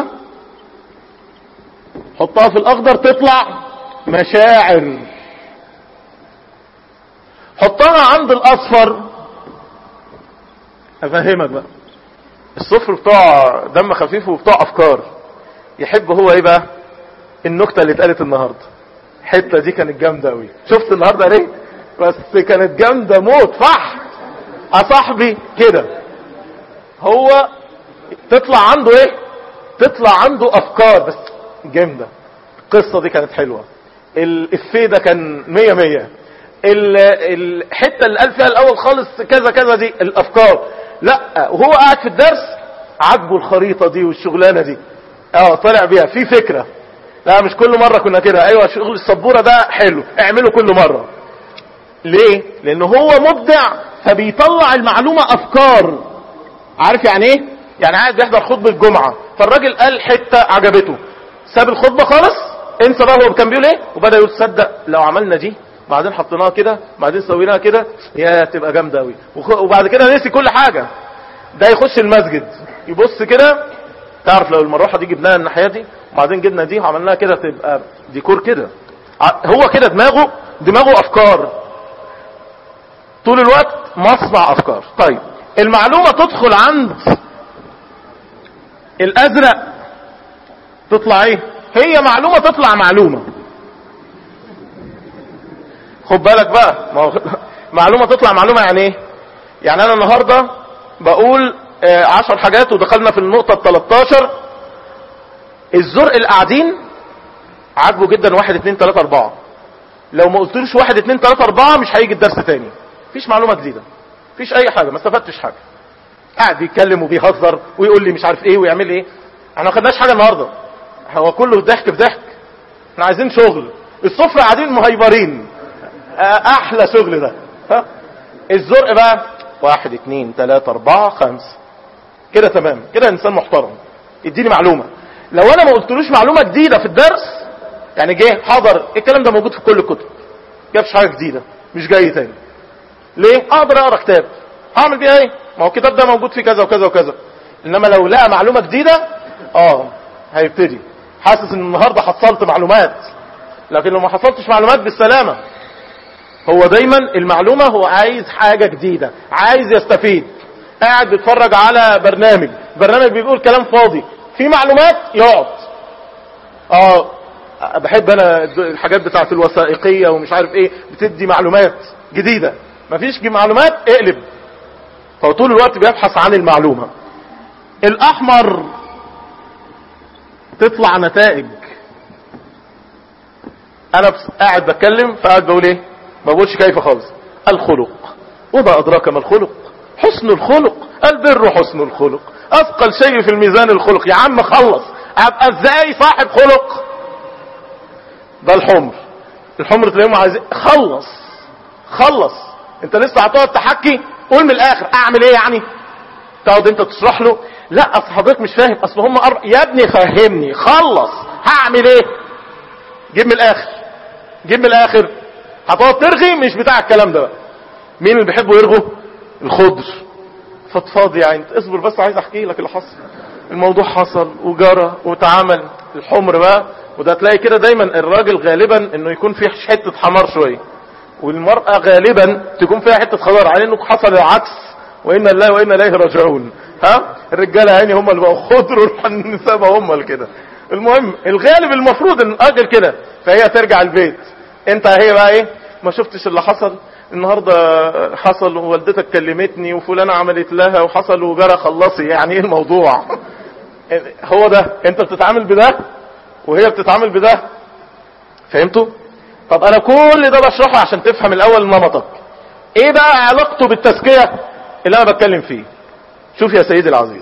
حطها في الاخضر تطلع مشاعر حطها عند الاصفر افهمك بقى الصفر بتوع دم خفيف وبتوع افكار يحب هو ايه بقى النكته اللي اتقالت النهارده الحته دي كانت جامده قوي شفت النهارده ليه بس كانت جامده موت فح يا صاحبي كده هو تطلع عنده ايه تطلع عنده افكار بس جامده القصه دي كانت حلوه الافيه ده كان مية مية ال- الحته اللي قال فيها الاول خالص كذا كذا دي الافكار لا وهو قاعد في الدرس عجبه الخريطه دي والشغلانه دي اه طلع بيها في فكره لا مش كل مره كنا كده ايوه شغل السبوره ده حلو اعمله كل مره ليه لان هو مبدع فبيطلع المعلومه افكار عارف يعني ايه يعني قاعد بيحضر خطبه الجمعه فالراجل قال حته عجبته ساب الخطبه خالص انسى بقى هو كان بيقول ايه وبدا يقول تصدق لو عملنا دي بعدين حطيناها كده بعدين سويناها كده يا تبقى جامده قوي وبعد كده نسي كل حاجه ده يخش المسجد يبص كده تعرف لو المروحه دي جبناها الناحيه دي وبعدين جبنا دي وعملناها كده تبقى ديكور كده ع- هو كده دماغه دماغه افكار طول الوقت مصنع افكار طيب المعلومه تدخل عند الازرق تطلع ايه هي معلومه تطلع معلومه خد بالك بقى ما هو معلومه تطلع معلومه يعني ايه يعني انا النهارده بقول آه، عشر حاجات ودخلنا في النقطه ال 13 الزرق القاعدين عاجبه جدا واحد اتنين تلاتة اربعة لو ما قلتلوش واحد اتنين تلاتة اربعة مش هيجي الدرس تاني مفيش معلومة جديدة مفيش اي حاجة ما استفدتش حاجة قاعد بيتكلم وبيهزر ويقول لي مش عارف ايه ويعمل ايه احنا ما خدناش حاجة النهاردة هو كله ضحك في ضحك احنا عايزين شغل الصفر قاعدين مهيبرين احلى شغل ده ها الزرق بقى واحد اتنين تلاتة اربعة خمسة كده تمام كده انسان محترم اديني معلومة لو انا ما قلتلوش معلومة جديدة في الدرس يعني جه حضر الكلام ده موجود في كل الكتب جابش حاجة جديدة مش جاي تاني ليه اقدر اقرا كتاب هعمل بيها ايه ما هو الكتاب ده موجود فيه كذا وكذا وكذا انما لو لقى معلومة جديدة اه هيبتدي حاسس ان النهاردة حصلت معلومات لكن لو ما حصلتش معلومات بالسلامة هو دايما المعلومة هو عايز حاجة جديدة عايز يستفيد قاعد بيتفرج على برنامج برنامج بيقول كلام فاضي في معلومات يقعد اه بحب انا الحاجات بتاعت الوثائقية ومش عارف ايه بتدي معلومات جديدة مفيش معلومات اقلب فهو طول الوقت بيبحث عن المعلومة الاحمر تطلع نتائج انا قاعد بتكلم فقاعد بقول ايه ما بقولش كيف خالص الخلق وما ادراك ما الخلق حسن الخلق البر حسن الخلق اثقل شيء في الميزان الخلق يا عم خلص ابقى ازاي صاحب خلق ده الحمر الحمر تلاقيهم عايزين خلص خلص انت لسه هتقعد تحكي قول من الاخر اعمل ايه يعني تقعد انت تشرح له لا اصل حضرتك مش فاهم اصل هم أربع يا ابني فهمني خلص هعمل ايه جيب من الاخر جيب من الاخر هتقعد ترغي مش بتاع الكلام ده بقى مين اللي بيحبوا يرغوا الخضر فضفاض يعني اصبر بس عايز احكي لك اللي حصل الموضوع حصل وجرى واتعمل الحمر بقى وده تلاقي كده دايما الراجل غالبا انه يكون فيه حتة حمار شوية والمرأة غالبا تكون فيها حتة خضار على انه حصل العكس وإنا الله وإنا إليه راجعون ها الرجالة يعني هم اللي بقوا خضر والنساء بقوا هم اللي كده المهم الغالب المفروض ان اجل كده فهي ترجع البيت انت هي بقى ايه ما شفتش اللي حصل النهاردة حصل ووالدتك كلمتني وفلانة عملت لها وحصل وجرى خلصي يعني ايه الموضوع هو ده انت بتتعامل بده وهي بتتعامل بده فهمتوا طب انا كل ده بشرحه عشان تفهم الاول نمطك ايه بقى علاقته بالتزكية اللي انا بتكلم فيه شوف يا سيدي العزيز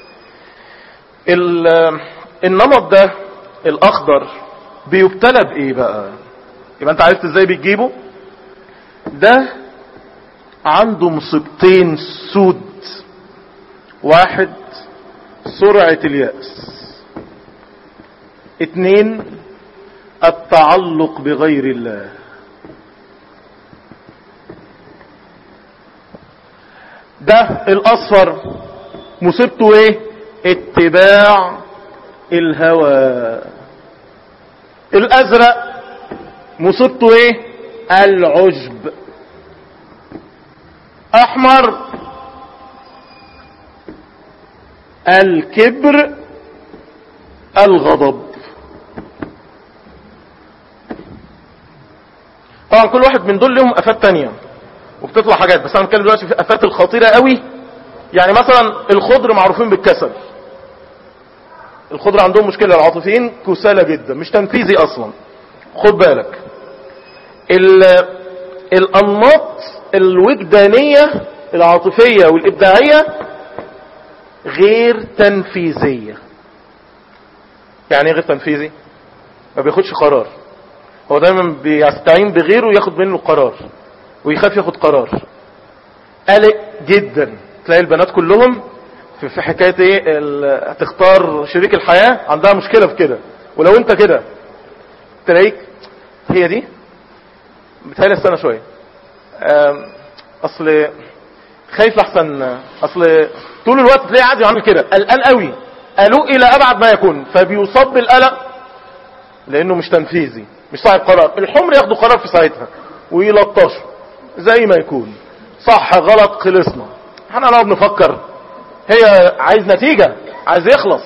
النمط ده الاخضر بيبتلى بايه بقى يبقى انت عرفت ازاي بتجيبه ده عنده مصيبتين سود واحد سرعة اليأس اتنين التعلق بغير الله ده الاصفر مصيبته ايه اتباع الهوى الازرق مصيبته ايه العجب احمر الكبر الغضب طبعا كل واحد من دول لهم افات تانية وبتطلع حاجات بس انا بتكلم دلوقتي في الافات الخطيرة قوي يعني مثلا الخضر معروفين بالكسل الخضر عندهم مشكلة العاطفيين كسالى جدا مش تنفيذي اصلا خد بالك الانماط الوجدانية العاطفية والابداعية غير تنفيذية يعني غير تنفيذي ما بياخدش قرار هو دايما بيستعين بغيره ياخد منه قرار ويخاف ياخد قرار قلق جدا تلاقي البنات كلهم في, في حكاية ايه تختار شريك الحياة عندها مشكلة في كده ولو انت كده تلاقيك هي دي بتهيألي السنة شوية اصل خايف احسن اصل طول الوقت تلاقيه عادي يعمل كده قلقان قوي قلق الى ابعد ما يكون فبيصاب بالقلق لانه مش تنفيذي مش صاحب قرار الحمر ياخدوا قرار في ساعتها ويلطشوا زي ما يكون صح غلط خلصنا احنا نقعد نفكر هي عايز نتيجة عايز يخلص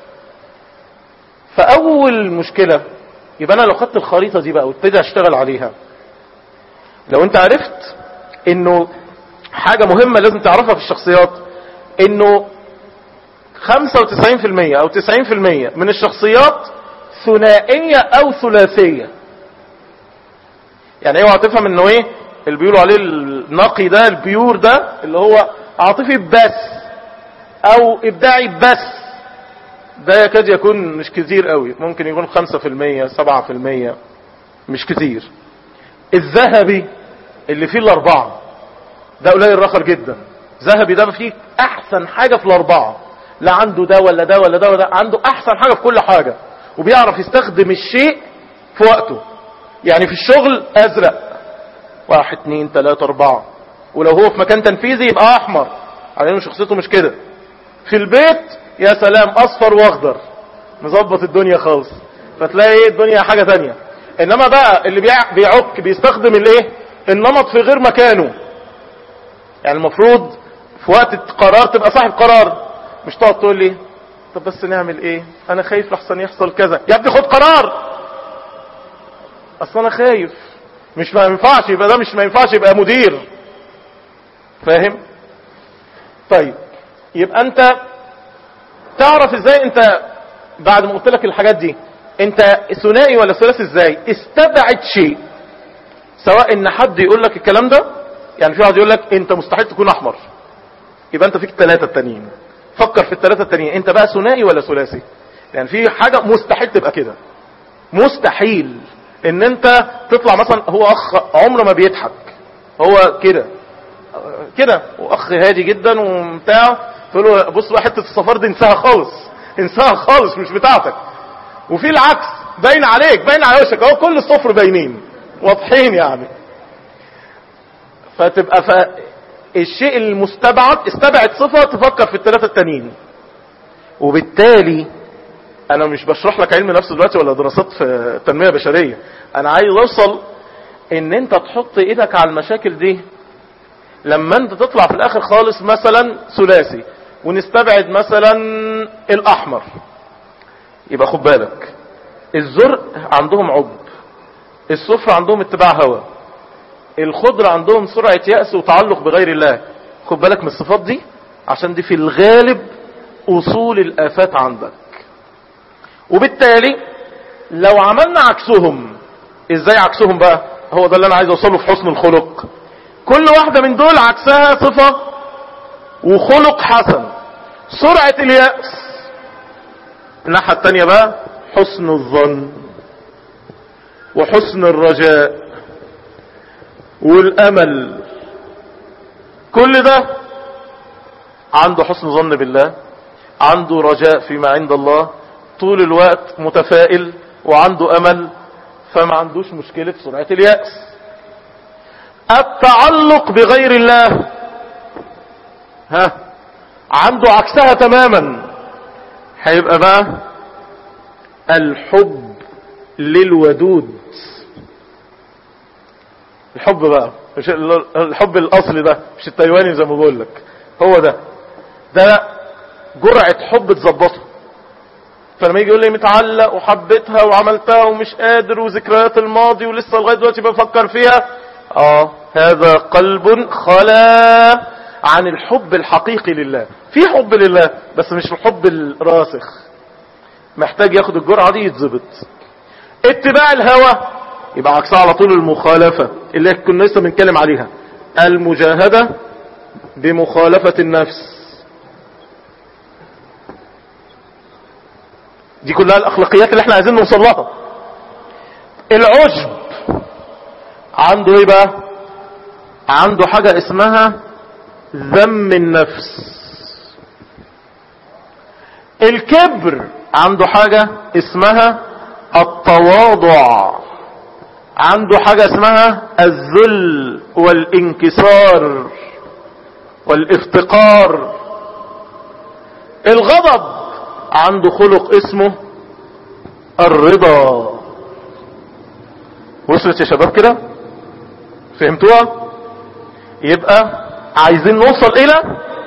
فاول مشكلة يبقى انا لو خدت الخريطة دي بقى وابتدي اشتغل عليها لو انت عرفت انه حاجة مهمة لازم تعرفها في الشخصيات انه 95% او 90% من الشخصيات ثنائية او ثلاثية يعني اوعى تفهم انه ايه اللي بيقولوا عليه النقي ده البيور ده اللي هو عاطفي بس او ابداعي بس ده يكاد يكون مش كتير قوي ممكن يكون 5% 7% مش كتير الذهبي اللي فيه الاربعة ده قليل الرخر جدا ذهبي ده فيه احسن حاجة في الاربعة لا عنده ده ولا ده ولا ده ولا ده عنده احسن حاجة في كل حاجة وبيعرف يستخدم الشيء في وقته يعني في الشغل ازرق واحد اتنين تلاتة اربعة ولو هو في مكان تنفيذي يبقى احمر على انه شخصيته مش كده في البيت يا سلام اصفر واخضر مظبط الدنيا خالص فتلاقي ايه الدنيا حاجة تانية انما بقى اللي بيع- بيعك بيستخدم الايه النمط في غير مكانه يعني المفروض في وقت القرار تبقى صاحب قرار مش تقعد تقول لي طب بس نعمل ايه انا خايف لحسن يحصل كذا يا ابني خد قرار اصل انا خايف مش ما ينفعش يبقى ده مش ما ينفعش يبقى مدير فاهم طيب يبقى انت تعرف ازاي انت بعد ما قلت لك الحاجات دي انت ثنائي ولا ثلاثي ازاي استبعد شيء سواء ان حد يقول لك الكلام ده يعني في واحد يقول لك انت مستحيل تكون احمر يبقى انت فيك الثلاثه التانيين فكر في الثلاثه التانيين انت بقى ثنائي ولا ثلاثي يعني في حاجه مستحيل تبقى كده مستحيل ان انت تطلع مثلا هو اخ عمره ما بيضحك هو كده كده واخ هادي جدا وبتاع تقول له بص بقى حته الصفار دي انساها خالص انساها خالص مش بتاعتك وفي العكس باين عليك باين على وشك اهو كل الصفر باينين واضحين يعني فتبقى ف... الشيء المستبعد استبعد صفة تفكر في الثلاثة التانيين وبالتالي انا مش بشرح لك علم نفس دلوقتي ولا دراسات في تنمية بشرية انا عايز اوصل ان انت تحط ايدك على المشاكل دي لما انت تطلع في الاخر خالص مثلا ثلاثي ونستبعد مثلا الاحمر يبقى خد بالك الزرق عندهم عب الصفر عندهم اتباع هوى الخضر عندهم سرعة يأس وتعلق بغير الله خد بالك من الصفات دي عشان دي في الغالب اصول الافات عندك وبالتالي لو عملنا عكسهم ازاي عكسهم بقى هو ده اللي انا عايز اوصله في حسن الخلق كل واحدة من دول عكسها صفة وخلق حسن سرعة اليأس الناحية التانية بقى حسن الظن وحسن الرجاء والامل كل ده عنده حسن ظن بالله عنده رجاء فيما عند الله طول الوقت متفائل وعنده امل فما عندوش مشكلة سرعة اليأس التعلق بغير الله ها عنده عكسها تماما هيبقى بقى الحب للودود الحب بقى مش الحب الاصلي ده مش التايواني زي ما بقول لك هو ده ده جرعة حب تظبطه فلما يجي يقول لي متعلق وحبيتها وعملتها ومش قادر وذكريات الماضي ولسه لغايه دلوقتي بفكر فيها اه هذا قلب خلا عن الحب الحقيقي لله في حب لله بس مش الحب الراسخ محتاج ياخد الجرعة دي يتظبط اتباع الهوى يبقى عكسها على طول المخالفة اللي كنا لسه بنتكلم عليها المجاهدة بمخالفة النفس دي كلها الاخلاقيات اللي احنا عايزين نوصل لها العجب عنده ايه بقى عنده حاجة اسمها ذم النفس الكبر عنده حاجة اسمها التواضع عنده حاجة اسمها الذل والانكسار والافتقار الغضب عنده خلق اسمه الرضا وصلت يا شباب كده فهمتوها يبقى عايزين نوصل الى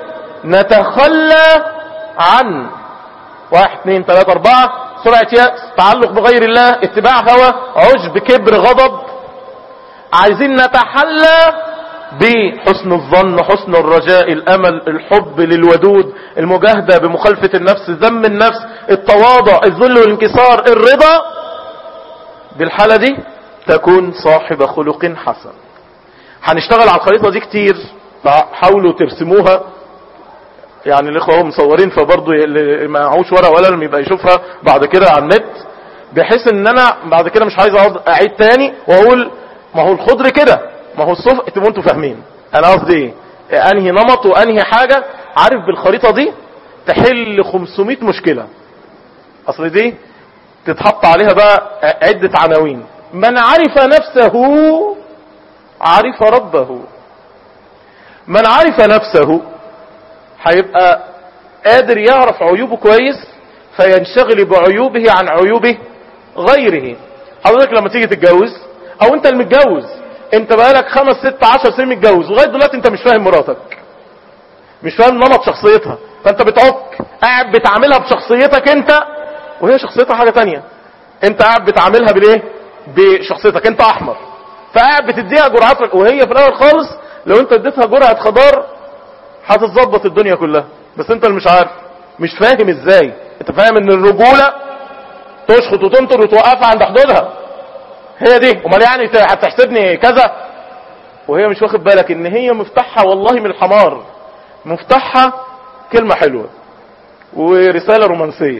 نتخلى عن واحد اثنين ثلاثة اربعة سرعة يأس تعلق بغير الله اتباع هوى عجب كبر غضب عايزين نتحلى بحسن الظن حسن الرجاء الامل الحب للودود المجاهدة بمخالفة النفس ذم النفس التواضع الذل والانكسار الرضا بالحالة دي تكون صاحب خلق حسن هنشتغل على الخريطة دي كتير فحاولوا ترسموها يعني الاخوة هم مصورين فبرضه اللي ما معهوش ورقه ولا لم يبقى يشوفها بعد كده على النت بحيث ان انا بعد كده مش عايز اقعد اعيد تاني واقول ما هو الخضر كده ما هو الصف تبقوا انتوا فاهمين انا قصدي ايه انهي نمط وانهي حاجة عارف بالخريطة دي تحل 500 مشكلة اصل دي تتحط عليها بقى عدة عناوين من عرف نفسه عرف ربه من عرف نفسه هيبقى قادر يعرف عيوبه كويس فينشغل بعيوبه عن عيوبه غيره حضرتك لما تيجي تتجوز او انت المتجوز انت بقالك خمس ست عشر سنين متجوز لغاية دلوقتي انت مش فاهم مراتك مش فاهم نمط شخصيتها فانت بتعك قاعد بتعاملها بشخصيتك انت وهي شخصيتها حاجة تانية انت قاعد بتعاملها بالايه بشخصيتك انت احمر فقاعد بتديها جرعات وهي في الاول خالص لو انت اديتها جرعة خضار هتتظبط الدنيا كلها بس انت اللي مش عارف مش فاهم ازاي انت فاهم ان الرجولة تشخط وتنطر وتوقفها عند حدودها هي دي امال يعني هتحسبني كذا وهي مش واخد بالك ان هي مفتاحها والله من الحمار مفتاحها كلمة حلوة ورسالة رومانسية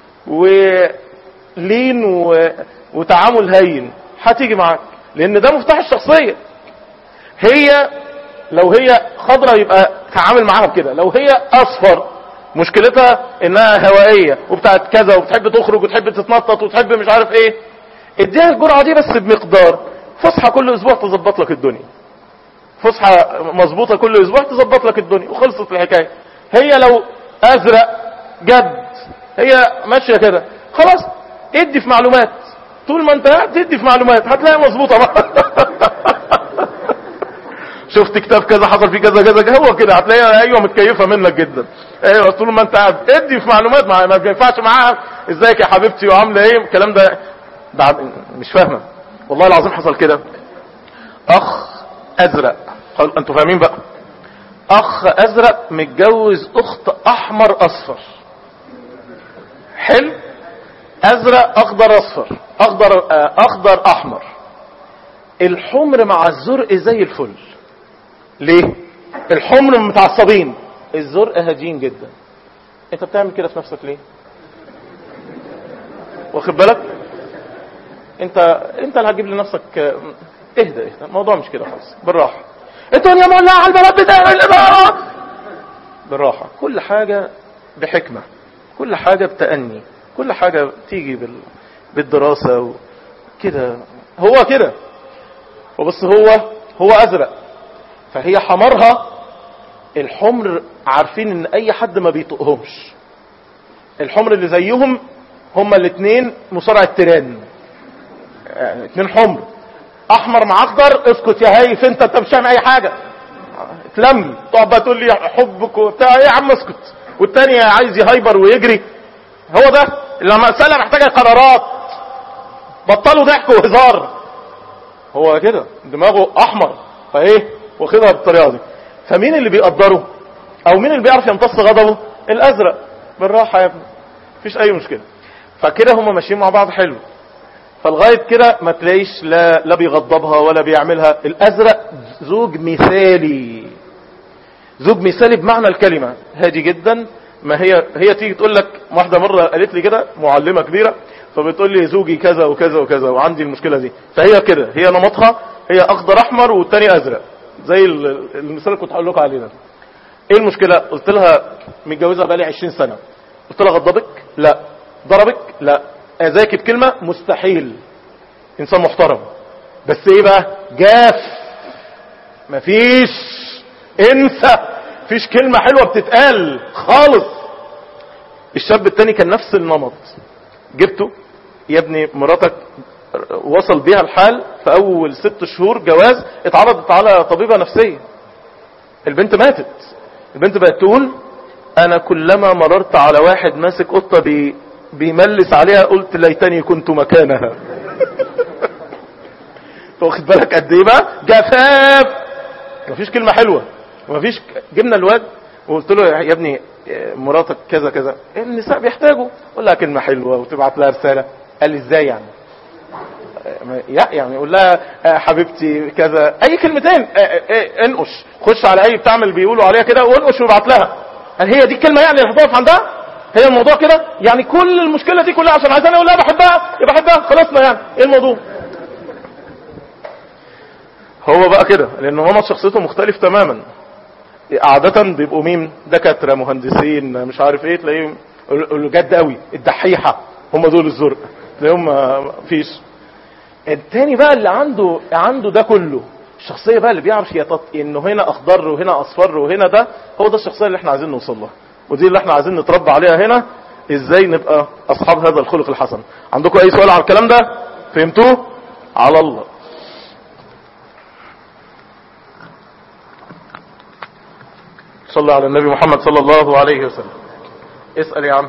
ولين و... وتعامل هين هتيجي معاك لان ده مفتاح الشخصية هي لو هي خضرة يبقى تعامل معاها بكده لو هي اصفر مشكلتها انها هوائية وبتاعت كذا وبتحب تخرج وتحب تتنطط وتحب مش عارف ايه اديها الجرعة دي بس بمقدار فسحة كل اسبوع تظبط لك الدنيا فسحة مظبوطة كل اسبوع تظبط لك الدنيا وخلصت الحكاية هي لو ازرق جد هي ماشية كده خلاص ادي في معلومات طول ما انت قاعد تدي في معلومات هتلاقيها مظبوطة بقى شفت كتاب كذا حصل فيه كذا كذا هو كده هتلاقيها ايوه متكيفه منك جدا ايوه طول ما انت قاعد ادي في معلومات ما ما بينفعش معاها ازيك يا حبيبتي وعامله ايه الكلام ده ده مش فاهمه والله العظيم حصل كده اخ ازرق انتوا فاهمين بقى اخ ازرق متجوز اخت احمر اصفر حلو ازرق اخضر اصفر اخضر اخضر احمر الحمر مع الزرق زي الفل ليه الحمر متعصبين الزرق هادين جدا انت بتعمل كده في نفسك ليه واخد بالك انت انت اللي هتجيب لنفسك اهدى اهدى الموضوع مش كده خالص بالراحه الدنيا مولعه على البلد بتاع الامارات بالراحه كل حاجه بحكمه كل حاجه بتأني كل حاجه تيجي بال... بالدراسه كده هو كده وبس هو هو ازرق فهي حمرها الحمر عارفين ان اي حد ما بيطقهمش الحمر اللي زيهم هما الاثنين مصارع التيران يعني اتنين حمر احمر مع اخضر اسكت يا هايف انت انت مش فاهم اي حاجه اتلم تقعد بقى تقول لي حبك وبتاع ايه يا عم اسكت والتاني عايز يهايبر ويجري هو ده لما مسألة محتاجة قرارات بطلوا ضحك وهزار هو كده دماغه احمر فايه واخدها بالطريقه دي فمين اللي بيقدره او مين اللي بيعرف يمتص غضبه الازرق بالراحه يا ابني مفيش اي مشكله فكده هما ماشيين مع بعض حلو فلغايه كده ما تلاقيش لا لا بيغضبها ولا بيعملها الازرق زوج مثالي زوج مثالي بمعنى الكلمه هادي جدا ما هي هي تيجي تقول لك واحده مره قالت لي كده معلمه كبيره فبتقول لي زوجي كذا وكذا وكذا وعندي المشكله دي فهي كده هي نمطها هي اخضر احمر والتاني ازرق زي المثال اللي كنت هقول لكم عليه ده ايه المشكله قلت لها متجوزه بقالي 20 سنه قلت لها غضبك لا ضربك لا اذاك بكلمه مستحيل انسان محترم بس ايه بقى جاف مفيش انسى مفيش كلمه حلوه بتتقال خالص الشاب التاني كان نفس النمط جبته يا ابني مراتك وصل بيها الحال في اول ست شهور جواز اتعرضت على طبيبة نفسية البنت ماتت البنت بقت تقول انا كلما مررت على واحد ماسك قطة بي بيملس عليها قلت ليتني كنت مكانها واخد بالك قد ايه بقى جفاف مفيش كلمة حلوة مفيش جبنا الواد وقلت له يا ابني مراتك كذا كذا النساء بيحتاجوا قول لها كلمة حلوة وتبعت لها رسالة قال لي ازاي يعني يعني يقول لها حبيبتي كذا اي كلمتين انقش خش على اي بتعمل بيقولوا عليها كده وانقش وابعت لها قال هي دي الكلمة يعني اللي هتقف عندها هي الموضوع كده يعني كل المشكلة دي كلها عشان عايزاني اقول لها بحبها يبقى بحبها خلصنا يعني ايه الموضوع هو بقى كده لان هما شخصيته مختلف تماما عادة بيبقوا مين دكاترة مهندسين مش عارف ايه تلاقيهم الجد قوي الدحيحة هم دول الزرق تلاقيهم فيش التاني بقى اللي عنده عنده ده كله الشخصية بقى اللي بيعرف يطط... انه هنا اخضر وهنا اصفر وهنا ده هو ده الشخصية اللي احنا عايزين نوصل لها ودي اللي احنا عايزين نتربى عليها هنا ازاي نبقى اصحاب هذا الخلق الحسن عندكم اي سؤال على الكلام ده فهمتوه على الله صلى على النبي محمد صلى الله عليه وسلم اسأل يا عم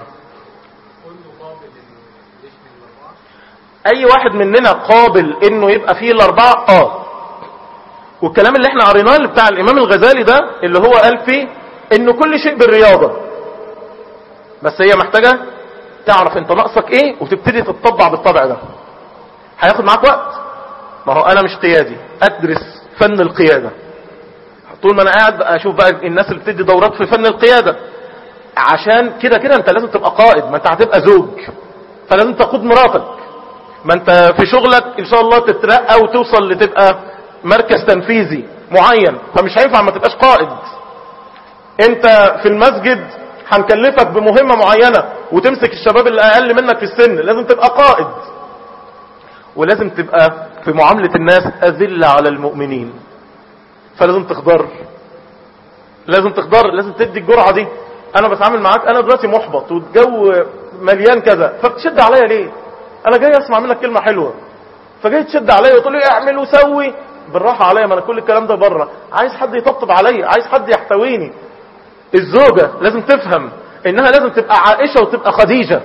اي واحد مننا قابل انه يبقى فيه الاربعة اه والكلام اللي احنا قريناه اللي بتاع الامام الغزالي ده اللي هو قال فيه انه كل شيء بالرياضة بس هي محتاجة تعرف انت ناقصك ايه وتبتدي تتطبع بالطبع ده هياخد معاك وقت ما هو انا مش قيادي ادرس فن القيادة طول ما انا قاعد اشوف بقى الناس اللي بتدي دورات في فن القيادة عشان كده كده انت لازم تبقى قائد ما انت هتبقى زوج فلازم تقود مراتك ما انت في شغلك ان شاء الله تترقى وتوصل لتبقى مركز تنفيذي معين فمش هينفع ما تبقاش قائد انت في المسجد هنكلفك بمهمة معينة وتمسك الشباب اللي اقل منك في السن لازم تبقى قائد ولازم تبقى في معاملة الناس اذلة على المؤمنين فلازم تخضر لازم تخضر لازم تدي الجرعة دي انا بتعامل معاك انا دلوقتي محبط والجو مليان كذا فبتشد عليا ليه انا جاي اسمع منك كلمة حلوة فجاي تشد عليا وتقول لي اعمل وسوي بالراحة عليا ما انا كل الكلام ده بره عايز حد يطبطب عليا عايز حد يحتويني الزوجة لازم تفهم انها لازم تبقى عائشة وتبقى خديجة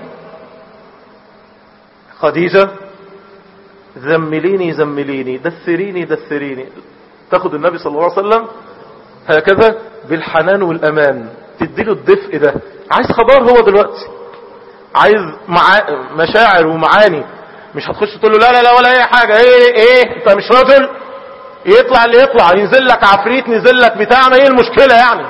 خديجة زمليني زمليني دثريني دثريني تاخد النبي صلى الله عليه وسلم هكذا بالحنان والامان تديله الدفء ده عايز خضار هو دلوقتي عايز مع... مشاعر ومعاني مش هتخش تقول له لا لا لا ولا اي حاجة ايه ايه انت مش راجل يطلع اللي يطلع ينزل لك عفريت نزل لك بتاع ما ايه المشكلة يعني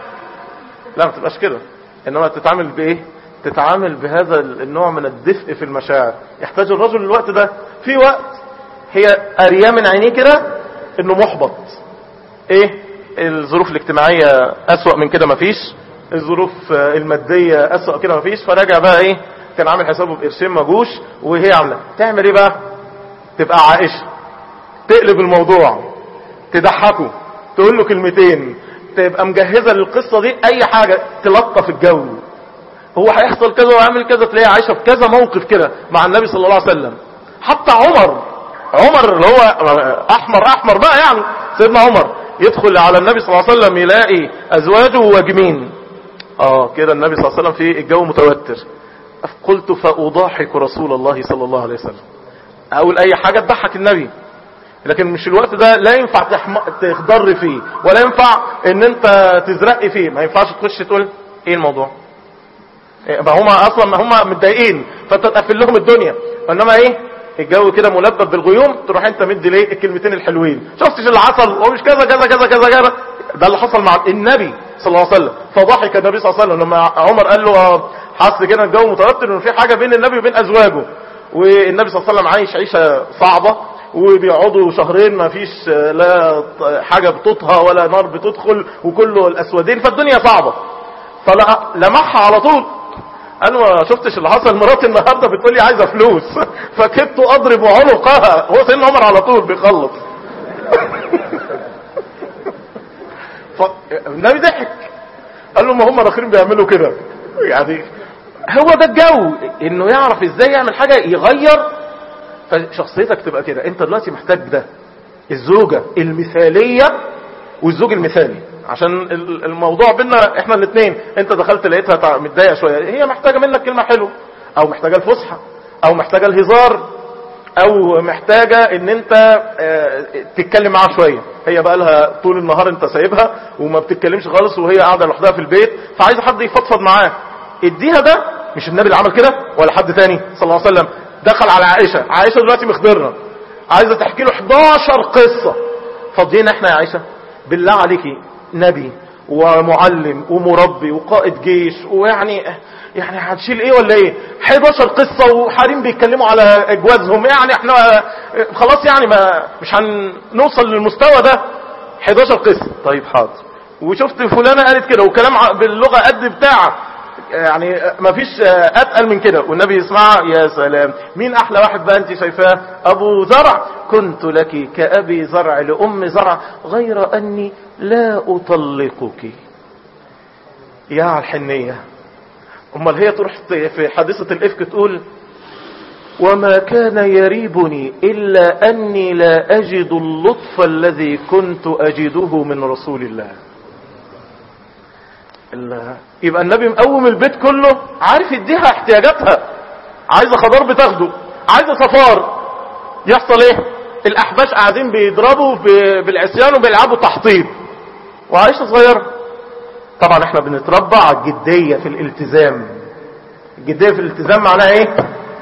لا ما تبقاش كده انما تتعامل بايه تتعامل بهذا النوع من الدفء في المشاعر يحتاج الرجل الوقت ده في وقت هي ارياه من عينيه كده انه محبط ايه الظروف الاجتماعية اسوأ من كده مفيش الظروف المادية اسوأ كده مفيش فراجع بقى ايه كان عامل حسابه بقرشين مجوش وهي عاملة تعمل ايه بقى تبقى عائشة تقلب الموضوع تضحكه تقول له كلمتين تبقى مجهزة للقصة دي اي حاجة تلطف الجو هو هيحصل كذا ويعمل كذا تلاقيه عايشة في كذا موقف كده مع النبي صلى الله عليه وسلم حتى عمر عمر اللي هو احمر احمر بقى يعني سيدنا عمر يدخل على النبي صلى الله عليه وسلم يلاقي ازواجه واجمين اه كده النبي صلى الله عليه وسلم في الجو متوتر قلت فاضاحك رسول الله صلى الله عليه وسلم اقول اي حاجة تضحك النبي لكن مش الوقت ده لا ينفع تحم... تخضر فيه ولا ينفع ان انت تزرقي فيه ما ينفعش تخش تقول ايه الموضوع ما هما اصلا ما هما متضايقين فانت تقفل لهم الدنيا انما ايه الجو كده ملبب بالغيوم تروح انت مدي ليه الكلمتين الحلوين شفتش اللي حصل ومش كذا كذا كذا كذا كذا ده اللي حصل مع النبي صلى الله عليه وسلم فضحك النبي صلى الله عليه وسلم لما عمر قال له حس كده الجو متوتر ان في حاجه بين النبي وبين ازواجه والنبي صلى الله عليه وسلم عايش عيشه صعبه وبيقعدوا شهرين ما فيش لا حاجه بتطهى ولا نار بتدخل وكله الاسودين فالدنيا صعبه فلمحها على طول انا ما شفتش اللي حصل مراتي النهارده بتقول لي عايزه فلوس فكدت اضرب عنقها هو سيدنا عمر على طول بيخلص فالنبي ضحك قال له ما هم الاخرين بيعملوا كده يعني هو ده الجو انه يعرف ازاي يعمل حاجه يغير فشخصيتك تبقى كده انت دلوقتي محتاج ده الزوجه المثاليه والزوج المثالي عشان الموضوع بينا احنا الاثنين انت دخلت لقيتها متضايقه شويه هي محتاجه منك كلمه حلوه او محتاجه الفسحه او محتاجه الهزار او محتاجة ان انت اه تتكلم معاها شوية هي بقى لها طول النهار انت سايبها وما بتتكلمش خالص وهي قاعدة لوحدها في البيت فعايزة حد يفضفض معاه اديها ده مش النبي اللي عمل كده ولا حد تاني صلى الله عليه وسلم دخل على عائشة عائشة دلوقتي مخبرنا عايزة تحكي له 11 قصة فاضيين احنا يا عائشة بالله عليكي نبي ومعلم ومربي وقائد جيش ويعني يعني هتشيل ايه ولا ايه 11 قصة وحريم بيتكلموا على اجوازهم يعني احنا خلاص يعني ما مش هنوصل للمستوى ده 11 قصة طيب حاضر وشفت فلانة قالت كده وكلام باللغة قد بتاعها يعني ما فيش اتقل من كده والنبي يسمعها يا سلام مين احلى واحد بقى انت شايفاه ابو زرع كنت لك كابي زرع لام زرع غير اني لا اطلقك يا على الحنية امال هي تروح في حادثة الافك تقول وما كان يريبني الا اني لا اجد اللطف الذي كنت اجده من رسول الله يبقى النبي مقوم البيت كله عارف يديها احتياجاتها عايزه خضار بتاخده عايزه صفار يحصل ايه الاحباش قاعدين بيضربوا بالعصيان وبيلعبوا تحطيب وعايشه صغيره طبعا احنا بنتربى على الجديه في الالتزام الجديه في الالتزام معناها ايه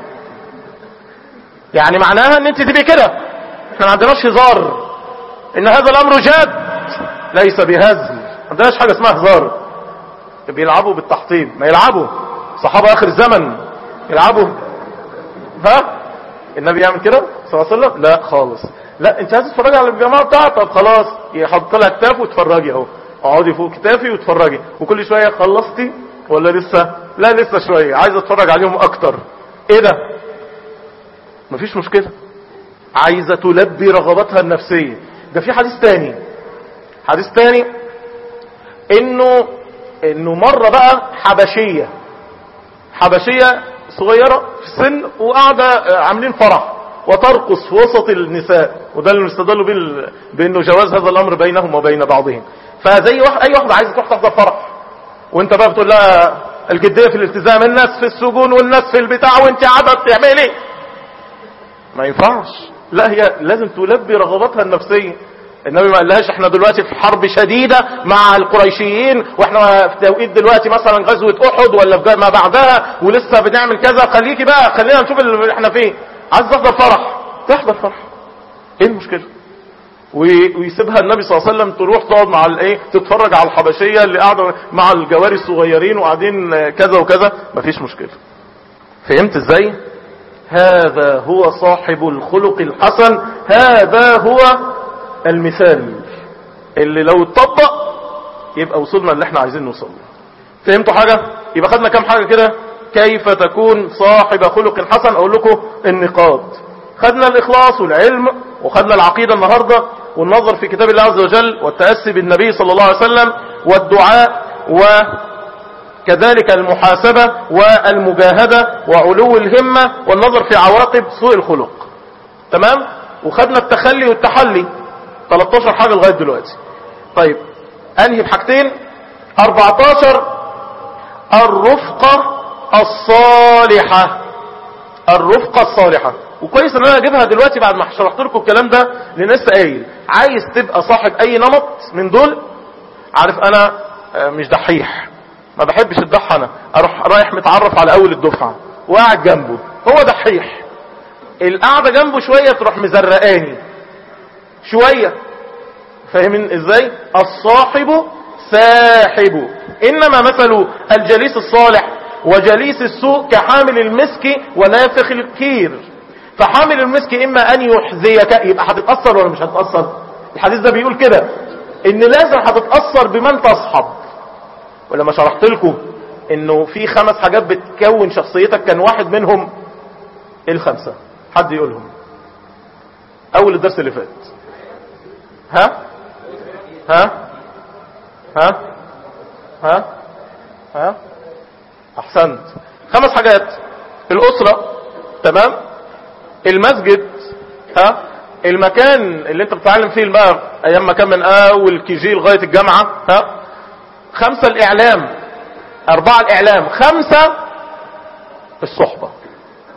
يعني معناها ان انت تبقي كده احنا ما عندناش هزار ان هذا الامر جاد ليس بهزل ما عندناش حاجه اسمها هزار بيلعبوا بالتحطيم ما يلعبوا صحابة اخر الزمن يلعبوا ها النبي يعمل كده صلى الله عليه وسلم لا خالص لا انت عايز تتفرجي على الجماعة بتاعتك طب خلاص يحط لها كتاف وتفرجي اهو اقعدي فوق كتافي وتفرجي وكل شوية خلصتي ولا لسه لا لسه شوية عايز اتفرج عليهم اكتر ايه ده مفيش مشكلة عايزة تلبي رغباتها النفسية ده في حديث تاني حديث تاني انه انه مرة بقى حبشية حبشية صغيرة في السن وقاعدة عاملين فرح وترقص في وسط النساء وده اللي استدلوا بيه بانه جواز هذا الامر بينهم وبين بعضهم فزي واحد اي واحدة عايزة تروح تحضر فرح وانت بقى بتقول لها الجدية في الالتزام الناس في السجون والناس في البتاع وانت قاعدة بتعملي ما ينفعش لا هي لازم تلبي رغباتها النفسية النبي ما قالهاش احنا دلوقتي في حرب شديدة مع القريشيين واحنا في توقيت دلوقتي مثلا غزوة احد ولا في ما بعدها ولسه بنعمل كذا خليكي بقى خلينا نشوف اللي احنا فيه عايز تحضر فرح تحضر فرح ايه المشكلة ويسيبها النبي صلى الله عليه وسلم تروح تقعد مع الايه تتفرج على الحبشية اللي قاعدة مع الجواري الصغيرين وقاعدين كذا وكذا مفيش مشكلة فهمت ازاي هذا هو صاحب الخلق الحسن هذا هو المثال اللي لو اتطبق يبقى وصلنا اللي احنا عايزين نوصل فهمتوا حاجة يبقى خدنا كام حاجة كده كيف تكون صاحب خلق حسن اقول لكم النقاط خدنا الاخلاص والعلم وخدنا العقيدة النهاردة والنظر في كتاب الله عز وجل والتأسي بالنبي صلى الله عليه وسلم والدعاء وكذلك المحاسبة والمجاهدة وعلو الهمة والنظر في عواقب سوء الخلق تمام وخدنا التخلي والتحلي 13 حاجة لغاية دلوقتي طيب انهي بحاجتين 14 الرفقة الصالحة الرفقة الصالحة وكويس ان انا اجيبها دلوقتي بعد ما شرحت لكم الكلام ده لناس قايل عايز تبقى صاحب اي نمط من دول عارف انا مش دحيح ما بحبش الدح انا اروح رايح متعرف على اول الدفعة وقاعد جنبه هو دحيح القعدة جنبه شوية تروح مزرقاني شوية فاهمين ازاي الصاحب ساحب انما مثل الجليس الصالح وجليس السوء كحامل المسك ونافخ الكير فحامل المسك اما ان يحذيك يبقى هتتأثر ولا مش هتتأثر الحديث ده بيقول كده ان لازم هتتأثر بمن تصحب ولما شرحت لكم انه في خمس حاجات بتكون شخصيتك كان واحد منهم الخمسة حد يقولهم اول الدرس اللي فات ها ها ها ها ها احسنت خمس حاجات الاسرة تمام المسجد ها المكان اللي انت بتتعلم فيه بقى ايام ما كان من اول كي جي لغايه الجامعه ها خمسه الاعلام اربعه الاعلام خمسه الصحبه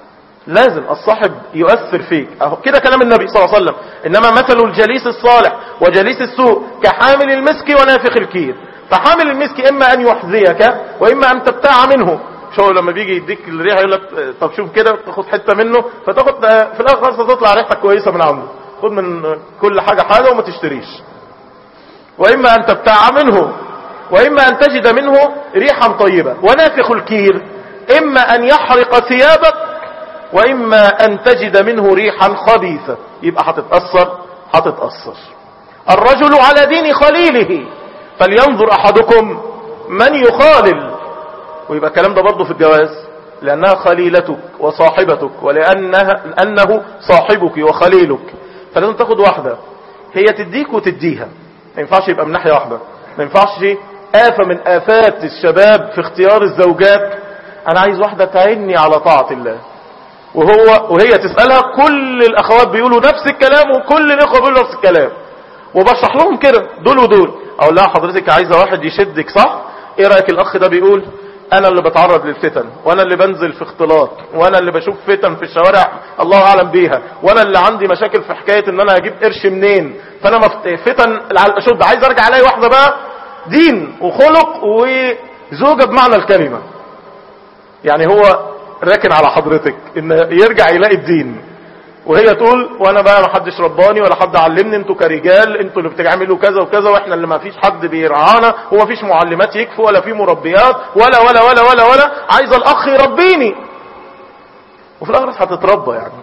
لازم الصاحب يؤثر فيك اهو كده كلام النبي صلى الله عليه وسلم انما مثل الجليس الصالح وجليس السوء كحامل المسك ونافخ الكير فحامل المسك اما ان يحذيك واما ان تبتاع منه شو لما بيجي يديك الريحه يقول لك طب شوف كده تاخد حته منه فتاخد في الاخر خلاص تطلع ريحتك كويسه من عنده خد من كل حاجه حاجه وما تشتريش واما ان تبتاع منه واما ان تجد منه ريحا طيبه ونافخ الكير اما ان يحرق ثيابك واما ان تجد منه ريحا خبيثة يبقى هتتأثر هتتأثر الرجل على دين خليله فلينظر احدكم من يخالل ويبقى الكلام ده برضه في الجواز لانها خليلتك وصاحبتك ولانها لانه صاحبك وخليلك فلازم تاخد واحدة هي تديك وتديها ما ينفعش يبقى من ناحية واحدة ما ينفعش آفة من آفات الشباب في اختيار الزوجات انا عايز واحدة تعيني على طاعة الله وهو وهي تسألها كل الاخوات بيقولوا نفس الكلام وكل الاخوة بيقولوا نفس الكلام وبشرح لهم كده دول ودول اقول لها حضرتك عايزة واحد يشدك صح ايه رأيك الاخ ده بيقول انا اللي بتعرض للفتن وانا اللي بنزل في اختلاط وانا اللي بشوف فتن في الشوارع الله اعلم بيها وانا اللي عندي مشاكل في حكاية ان انا اجيب قرش منين فانا مفت... فتن اشد عايز ارجع الاقي واحدة بقى دين وخلق وزوجة بمعنى الكلمة يعني هو راكن على حضرتك ان يرجع يلاقي الدين وهي تقول وانا بقى ما حدش رباني ولا حد علمني انتوا كرجال انتوا اللي بتعملوا كذا وكذا واحنا اللي ما فيش حد بيرعانا وما فيش معلمات يكفوا ولا في مربيات ولا ولا ولا ولا ولا عايز الاخ يربيني وفي الاخر هتتربى يعني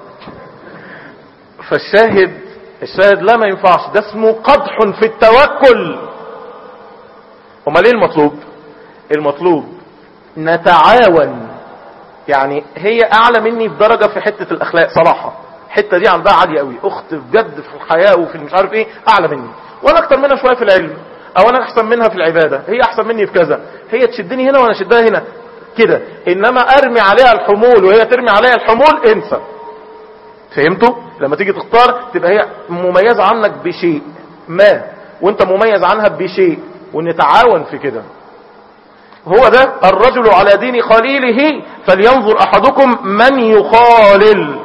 فالشاهد الشاهد لا ما ينفعش ده اسمه قدح في التوكل امال ايه المطلوب المطلوب نتعاون يعني هي اعلى مني بدرجة في حتة الاخلاق صراحة الحتة دي عندها عالية قوي اخت بجد في الحياة وفي مش عارف ايه اعلى مني وانا اكتر منها شوية في العلم او انا احسن منها في العبادة هي احسن مني في كذا هي تشدني هنا وانا اشدها هنا كده انما ارمي عليها الحمول وهي ترمي عليها الحمول انسى فهمتوا لما تيجي تختار تبقى هي مميزة عنك بشيء ما وانت مميز عنها بشيء ونتعاون في كده هو ده الرجل على دين خليله فلينظر احدكم من يخالل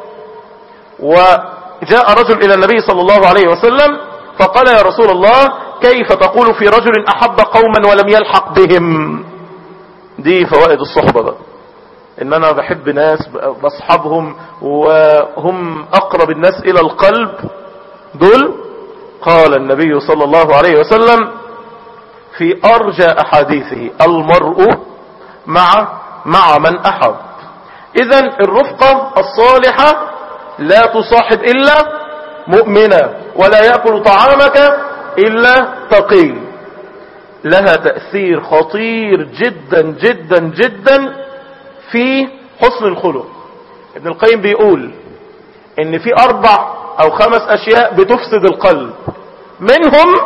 وجاء رجل الى النبي صلى الله عليه وسلم فقال يا رسول الله كيف تقول في رجل احب قوما ولم يلحق بهم دي فوائد الصحبة بقى ان انا بحب ناس بصحبهم وهم اقرب الناس الى القلب دول قال النبي صلى الله عليه وسلم في ارجى احاديثه المرء مع مع من احب اذا الرفقة الصالحة لا تصاحب الا مؤمنا ولا يأكل طعامك الا تقي لها تأثير خطير جدا جدا جدا في حسن الخلق ابن القيم بيقول ان في اربع او خمس اشياء بتفسد القلب منهم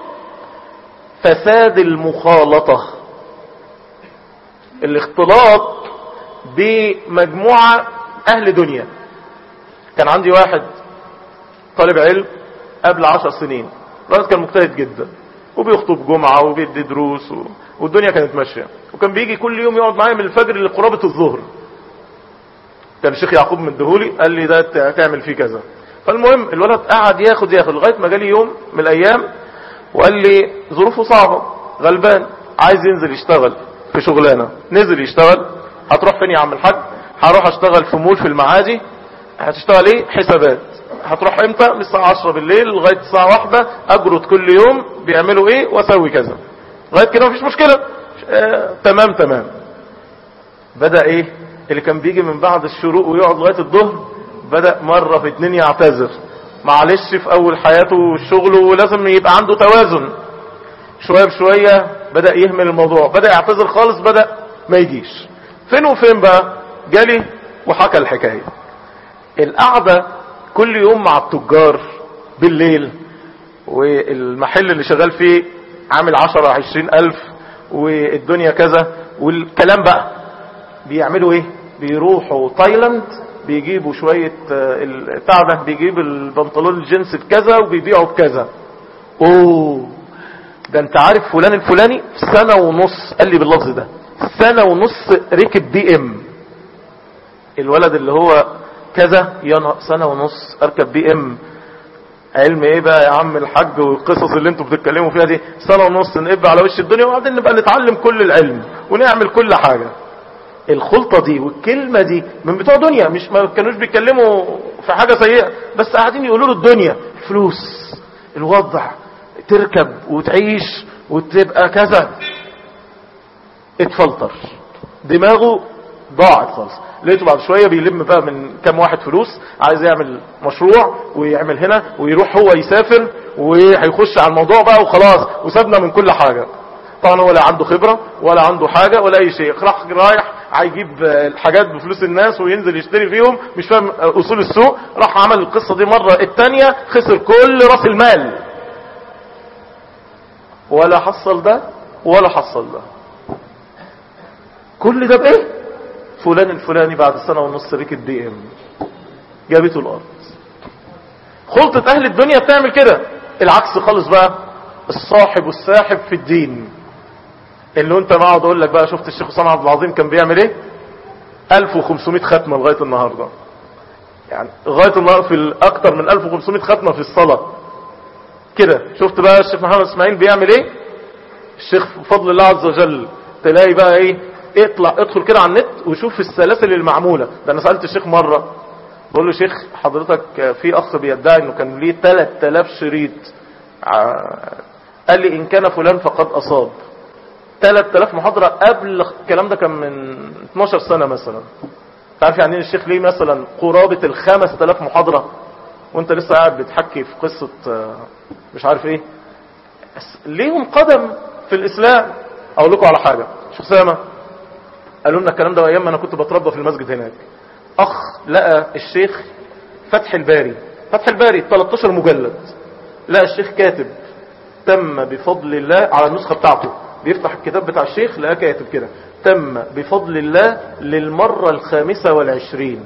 فساد المخالطة الاختلاط بمجموعة اهل دنيا كان عندي واحد طالب علم قبل عشر سنين الراجل كان مجتهد جدا وبيخطب جمعة وبيدي دروس و... والدنيا كانت ماشية وكان بيجي كل يوم يقعد معايا من الفجر لقرابة الظهر كان الشيخ يعقوب من الدهولي قال لي ده تعمل فيه كذا فالمهم الولد قعد ياخد ياخد لغاية ما جالي يوم من الايام وقال لي ظروفه صعبة غلبان عايز ينزل يشتغل في شغلانة نزل يشتغل هتروح فين يا عم الحاج هروح اشتغل في مول في المعادي هتشتغل ايه حسابات هتروح امتى من الساعة 10 بالليل لغاية الساعة واحدة اجرد كل يوم بيعملوا ايه واسوي كذا لغاية كده مفيش مشكلة آه تمام تمام بدأ ايه اللي كان بيجي من بعد الشروق ويقعد لغاية الظهر بدأ مرة في اتنين يعتذر معلش في اول حياته والشغل ولازم يبقى عنده توازن شوية بشوية بدأ يهمل الموضوع بدأ يعتذر خالص بدأ ما يجيش فين وفين بقى جالي وحكى الحكاية القعدة كل يوم مع التجار بالليل والمحل اللي شغال فيه عامل عشرة عشرين الف والدنيا كذا والكلام بقى بيعملوا ايه بيروحوا تايلاند بيجيبوا شوية بتاع ده بيجيب البنطلون الجنس بكذا وبيبيعوا بكذا اوه ده انت عارف فلان الفلاني سنة ونص قال لي باللفظ ده سنة ونص ركب بي ام الولد اللي هو كذا يا سنة ونص اركب بي ام علم ايه بقى يا عم الحاج والقصص اللي انتوا بتتكلموا فيها دي سنة ونص نقب على وش الدنيا وبعدين نبقى نتعلم كل العلم ونعمل كل حاجة الخلطة دي والكلمة دي من بتوع دنيا مش ما كانوش بيتكلموا في حاجة سيئة بس قاعدين يقولوا له الدنيا فلوس الوضع تركب وتعيش وتبقى كذا اتفلتر دماغه ضاعت خالص لقيته بعد شوية بيلم بقى من كام واحد فلوس عايز يعمل مشروع ويعمل هنا ويروح هو يسافر وهيخش على الموضوع بقى وخلاص وسابنا من كل حاجة طبعا هو لا عنده خبرة ولا عنده حاجة ولا اي شيء راح رايح هيجيب الحاجات بفلوس الناس وينزل يشتري فيهم مش فاهم اصول السوق راح عمل القصة دي مرة التانية خسر كل راس المال ولا حصل ده ولا حصل ده كل ده بايه فلان الفلاني بعد سنة ونص ركب بي ام جابته الارض خلطة اهل الدنيا بتعمل كده العكس خالص بقى الصاحب والساحب في الدين اللي انت ما اقعد اقول لك بقى شفت الشيخ حسام عبد العظيم كان بيعمل ايه 1500 ختمه لغايه النهارده يعني لغايه النهارده في اكتر من 1500 ختمه في الصلاه كده شفت بقى الشيخ محمد اسماعيل بيعمل ايه الشيخ بفضل الله عز وجل تلاقي بقى ايه اطلع ادخل كده على النت وشوف السلاسل المعموله ده انا سالت الشيخ مره بقول له شيخ حضرتك في اخ بيدعي انه كان ليه 3000 شريط قال لي ان كان فلان فقد اصاب 3000 محاضرة قبل الكلام ده كان من 12 سنة مثلا تعرف يعني الشيخ ليه مثلا قرابة ال 5000 محاضرة وانت لسه قاعد بتحكي في قصة مش عارف ايه ليهم قدم في الاسلام اقول لكم على حاجة شيخ سامة قالوا لنا الكلام ده ايام ما انا كنت بتربى في المسجد هناك اخ لقى الشيخ فتح الباري فتح الباري 13 مجلد لقى الشيخ كاتب تم بفضل الله على النسخة بتاعته بيفتح الكتاب بتاع الشيخ لقى كاتب كده تم بفضل الله للمرة الخامسة والعشرين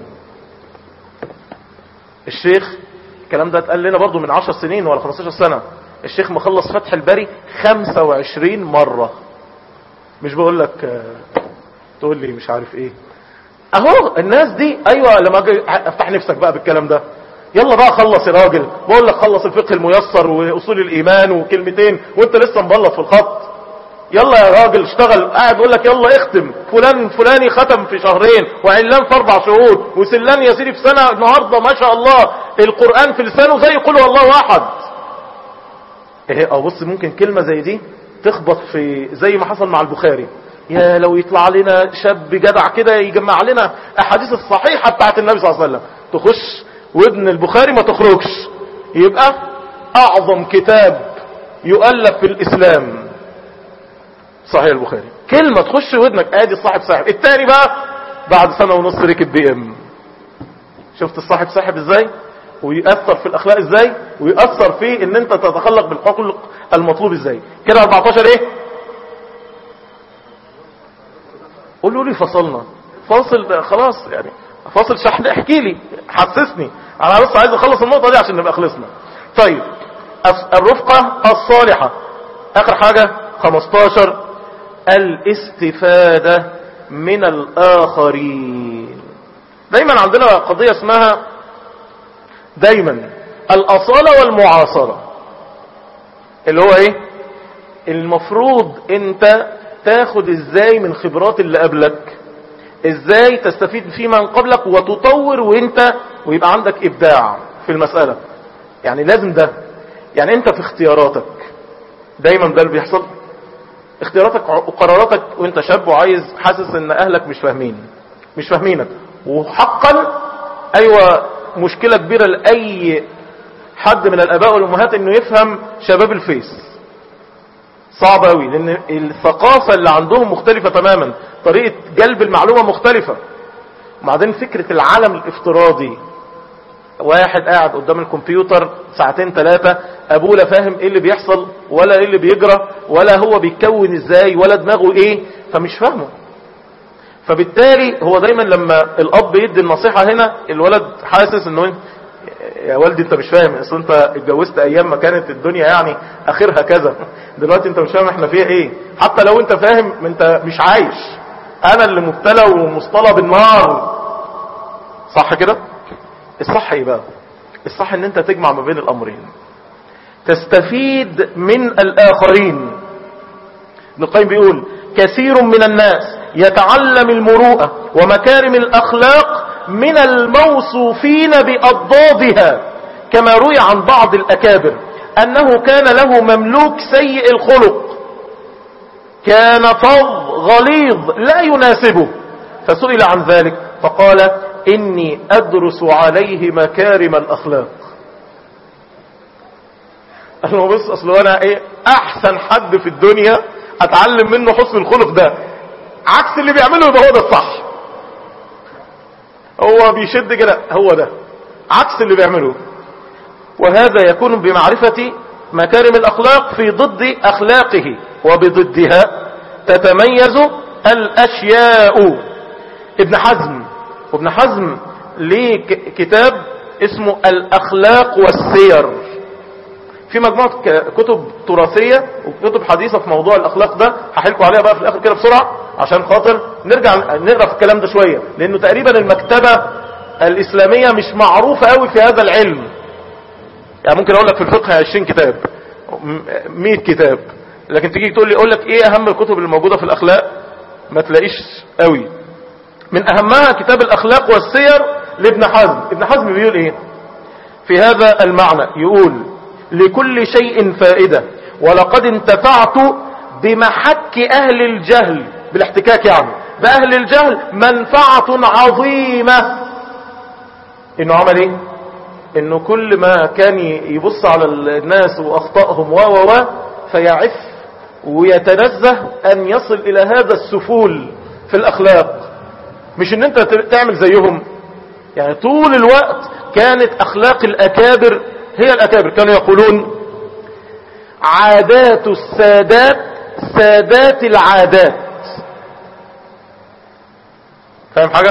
الشيخ الكلام ده اتقال لنا برضو من عشر سنين ولا 15 سنة الشيخ مخلص فتح الباري 25 مرة مش بقول لك تقول لي مش عارف ايه اهو الناس دي ايوه لما اجي افتح نفسك بقى بالكلام ده يلا بقى خلص يا راجل بقول لك خلص الفقه الميسر واصول الايمان وكلمتين وانت لسه مبلط في الخط يلا يا راجل اشتغل قاعد يقول لك يلا اختم فلان فلاني ختم في شهرين وعلان في اربع شهور وسلان يا سيدي في سنة النهاردة ما شاء الله القرآن في لسانه زي قل الله احد ايه اه بص ممكن كلمة زي دي تخبط في زي ما حصل مع البخاري يا لو يطلع لنا شاب جدع كده يجمع لنا احاديث الصحيحة بتاعت النبي صلى الله عليه وسلم تخش ودن البخاري ما تخرجش يبقى اعظم كتاب يؤلف في الاسلام صحيح البخاري كلمة تخش ودنك ادي الصاحب ساحب التاني بقى بعد سنة ونص ركب بي ام شفت الصاحب ساحب ازاي ويأثر في الاخلاق ازاي ويأثر في ان انت تتخلق بالحقوق المطلوب ازاي كده 14 ايه قولوا لي فصلنا فاصل خلاص يعني فاصل شحن احكي لي حسسني انا بس عايز اخلص النقطة دي عشان نبقى خلصنا طيب الرفقة الصالحة اخر حاجة 15 الاستفادة من الآخرين دايما عندنا قضية اسمها دايما الأصالة والمعاصرة اللي هو ايه المفروض انت تاخد ازاي من خبرات اللي قبلك ازاي تستفيد في من قبلك وتطور وانت ويبقى عندك ابداع في المسألة يعني لازم ده يعني انت في اختياراتك دايما ده اللي بيحصل اختياراتك وقراراتك وانت شاب وعايز حاسس ان اهلك مش فاهمين مش فاهمينك وحقا ايوه مشكلة كبيرة لاي حد من الاباء والامهات انه يفهم شباب الفيس صعب قوي لان الثقافة اللي عندهم مختلفة تماما طريقة جلب المعلومة مختلفة وبعدين فكرة العالم الافتراضي واحد قاعد قدام الكمبيوتر ساعتين ثلاثة ابوه لا فاهم ايه اللي بيحصل ولا ايه اللي بيجرى ولا هو بيتكون ازاي ولا دماغه ايه فمش فاهمه فبالتالي هو دايما لما الاب يدي النصيحة هنا الولد حاسس انه يا والدي انت مش فاهم اصل انت اتجوزت ايام ما كانت الدنيا يعني اخرها كذا دلوقتي انت مش فاهم احنا فيها ايه حتى لو انت فاهم انت مش عايش انا اللي مبتلى ومصطلى بالنار صح كده الصح ايه بقى الصح ان انت تجمع ما بين الامرين تستفيد من الاخرين ابن القيم بيقول كثير من الناس يتعلم المروءة ومكارم الاخلاق من الموصوفين بأضدادها كما روي عن بعض الاكابر انه كان له مملوك سيء الخلق كان فظ غليظ لا يناسبه فسئل عن ذلك فقال إني أدرس عليه مكارم الأخلاق قال له بص أصل أنا إيه أحسن حد في الدنيا أتعلم منه حسن الخلق ده عكس اللي بيعمله يبقى هو ده الصح هو بيشد كده هو ده عكس اللي بيعمله وهذا يكون بمعرفة مكارم الأخلاق في ضد أخلاقه وبضدها تتميز الأشياء ابن حزم وابن حزم ليه كتاب اسمه الأخلاق والسير في مجموعة كتب تراثية وكتب حديثة في موضوع الأخلاق ده هحلكوا عليها بقى في الآخر كده بسرعة عشان خاطر نرجع نقرأ في الكلام ده شوية لأنه تقريبا المكتبة الإسلامية مش معروفة قوي في هذا العلم يعني ممكن أقول لك في الفقه 20 كتاب 100 كتاب لكن تيجي تقول لي اقول لك ايه اهم الكتب اللي موجوده في الاخلاق ما تلاقيش قوي من اهمها كتاب الاخلاق والسير لابن حزم ابن حزم بيقول ايه في هذا المعنى يقول لكل شيء فائدة ولقد انتفعت بمحك اهل الجهل بالاحتكاك يعني باهل الجهل منفعة عظيمة انه عمل ايه انه كل ما كان يبص على الناس واخطائهم و و و فيعف ويتنزه ان يصل الى هذا السفول في الاخلاق مش ان انت تعمل زيهم يعني طول الوقت كانت اخلاق الاكابر هي الاكابر كانوا يقولون عادات السادات سادات العادات فاهم حاجة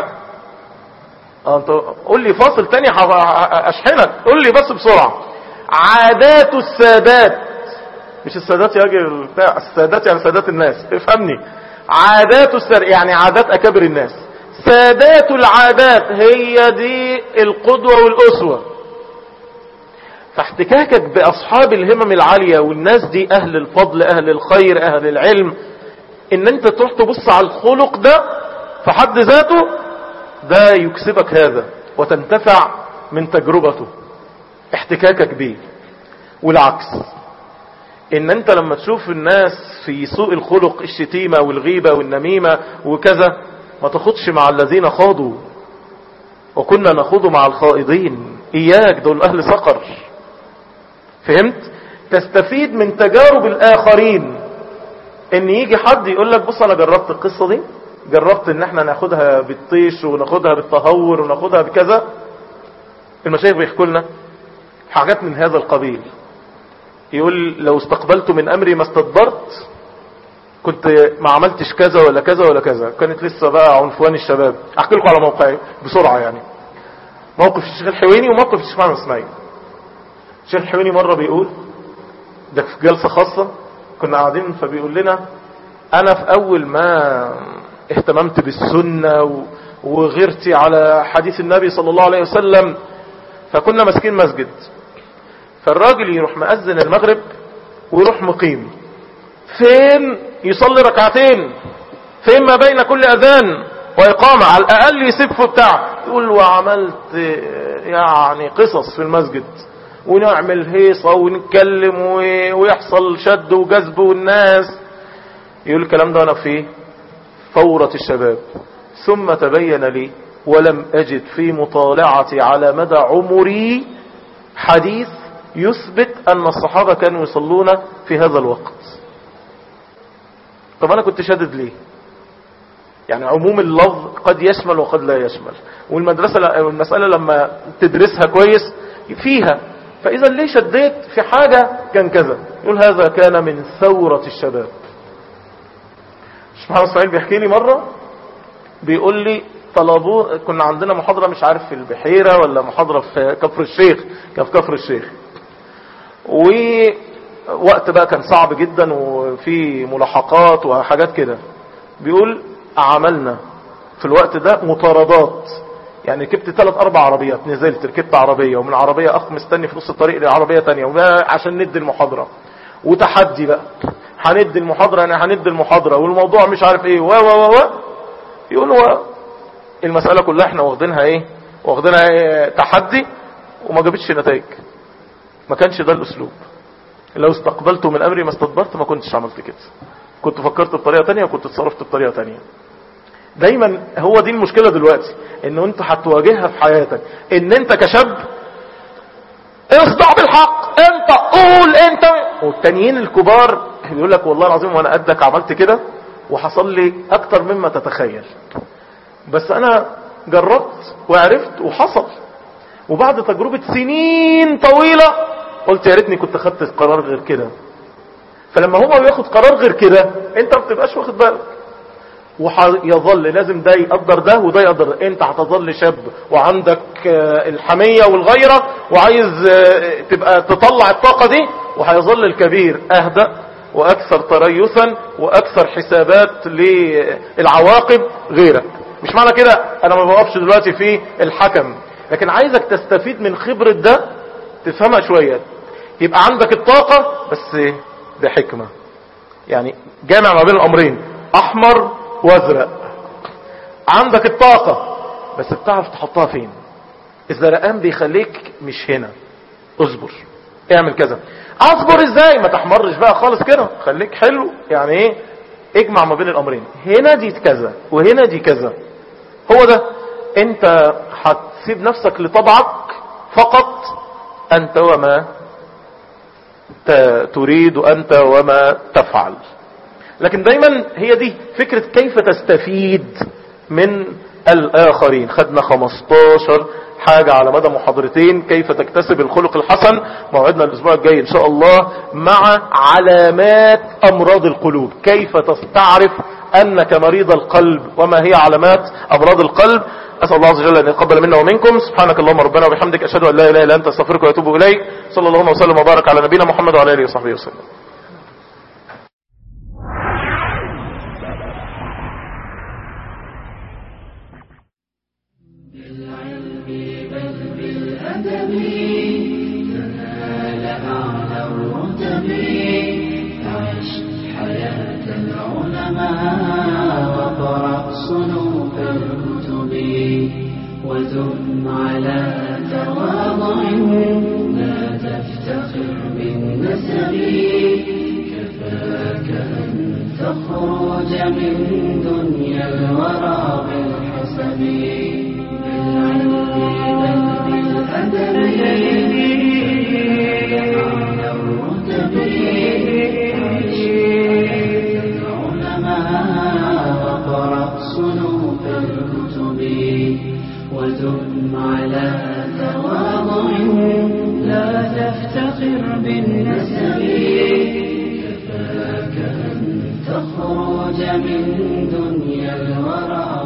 اه انت قول لي فاصل تاني اشحنك قول لي بس بسرعة عادات السادات مش السادات يا راجل بتاع السادات يعني سادات الناس افهمني عادات السادات يعني عادات اكابر الناس سادات العادات هي دي القدوة والاسوة فاحتكاكك باصحاب الهمم العالية والناس دي اهل الفضل اهل الخير اهل العلم ان انت تروح تبص على الخلق ده في حد ذاته ده يكسبك هذا وتنتفع من تجربته احتكاكك بيه والعكس ان انت لما تشوف الناس في سوء الخلق الشتيمة والغيبة والنميمة وكذا ما تاخدش مع الذين خاضوا وكنا نخوض مع الخائضين اياك دول اهل سقر فهمت تستفيد من تجارب الاخرين ان يجي حد يقول لك بص انا جربت القصة دي جربت ان احنا ناخدها بالطيش وناخدها بالتهور وناخدها بكذا المشايخ بيحكوا لنا حاجات من هذا القبيل يقول لو استقبلت من امري ما استدبرت كنت ما عملتش كذا ولا كذا ولا كذا كانت لسه بقى عنفوان الشباب احكي لكم على موقعي بسرعة يعني موقف الشيخ الحويني وموقف الشيخ محمد اسماعيل الشيخ الحويني مرة بيقول ده في جلسة خاصة كنا قاعدين فبيقول لنا انا في اول ما اهتممت بالسنة وغيرتي على حديث النبي صلى الله عليه وسلم فكنا ماسكين مسجد فالراجل يروح مأذن المغرب ويروح مقيم فين يصلي ركعتين فين ما بين كل اذان واقامة على الاقل يسيب بتاع يقول وعملت يعني قصص في المسجد ونعمل هيصة ونتكلم ويحصل شد وجذب والناس يقول الكلام ده انا في فورة الشباب ثم تبين لي ولم اجد في مطالعتي على مدى عمري حديث يثبت ان الصحابة كانوا يصلون في هذا الوقت طب انا كنت شادد ليه يعني عموم اللفظ قد يشمل وقد لا يشمل والمدرسة المسألة لما تدرسها كويس فيها فاذا ليه شديت في حاجة كان كذا يقول هذا كان من ثورة الشباب محمد اسماعيل بيحكي لي مرة بيقول لي طلبوه كنا عندنا محاضرة مش عارف في البحيرة ولا محاضرة في كفر الشيخ كان في كفر الشيخ ووقت بقى كان صعب جدا وفي ملاحقات وحاجات كده بيقول عملنا في الوقت ده مطاردات يعني ركبت ثلاث اربع عربيات نزلت ركبت عربية ومن عربية اخ مستني في نص الطريق لعربية تانية عشان ندي المحاضرة وتحدي بقى هندي المحاضرة انا هندي المحاضرة والموضوع مش عارف ايه و و و يقول هو المسألة كلها احنا واخدينها ايه واخدينها ايه تحدي وما جابتش نتائج ما كانش ده الاسلوب لو استقبلت من امري ما استدبرت ما كنتش عملت كده كنت فكرت بطريقة تانية وكنت اتصرفت بطريقة تانية دايما هو دي المشكلة دلوقتي ان انت هتواجهها في حياتك ان انت كشاب اصدع بالحق انت قول انت والتانيين الكبار يقول لك والله العظيم وانا قدك عملت كده وحصل لي اكتر مما تتخيل بس انا جربت وعرفت وحصل وبعد تجربة سنين طويلة قلت يا ريتني كنت خدت قرار غير كده فلما هو بياخد قرار غير كده انت ما بتبقاش واخد بالك ويظل لازم ده يقدر ده وده يقدر ده. انت هتظل شاب وعندك الحمية والغيرة وعايز تبقى تطلع الطاقة دي وهيظل الكبير اهدأ واكثر تريثا واكثر حسابات للعواقب غيرك مش معنى كده انا ما بوقفش دلوقتي في الحكم لكن عايزك تستفيد من خبرة ده تفهمها شوية يبقى عندك الطاقة بس بحكمة يعني جامع ما بين الامرين احمر وازرق عندك الطاقة بس بتعرف تحطها فين الزرقان بيخليك مش هنا اصبر اعمل كذا اصبر ازاي ما تحمرش بقى خالص كده خليك حلو يعني ايه اجمع ما بين الامرين هنا دي كذا وهنا دي كذا هو ده انت هتسيب نفسك لطبعك فقط انت وما تريد انت وما تفعل لكن دايما هي دي فكرة كيف تستفيد من الآخرين خدنا 15 حاجة على مدى محاضرتين كيف تكتسب الخلق الحسن موعدنا الأسبوع الجاي إن شاء الله مع علامات أمراض القلوب كيف تستعرف أنك مريض القلب وما هي علامات أمراض القلب أسأل الله عز وجل أن يتقبل منا ومنكم سبحانك اللهم ربنا وبحمدك أشهد أن لا إله إلا أنت استغفرك وأتوب إليك صلى الله وسلم وبارك على نبينا محمد وعلى آله وصحبه وسلم وقرأ صنوف الكتب ودم على تواضع لا تفتخر بالنسب كفاك أن تخرج من دنيا الورى بالحسب بالعلم بل بالأدب على الرتب عيش وقرأ صنوف الكتب ودم على تواضع لا تفتخر بالنسب كفاك أن تخرج من دنيا الورى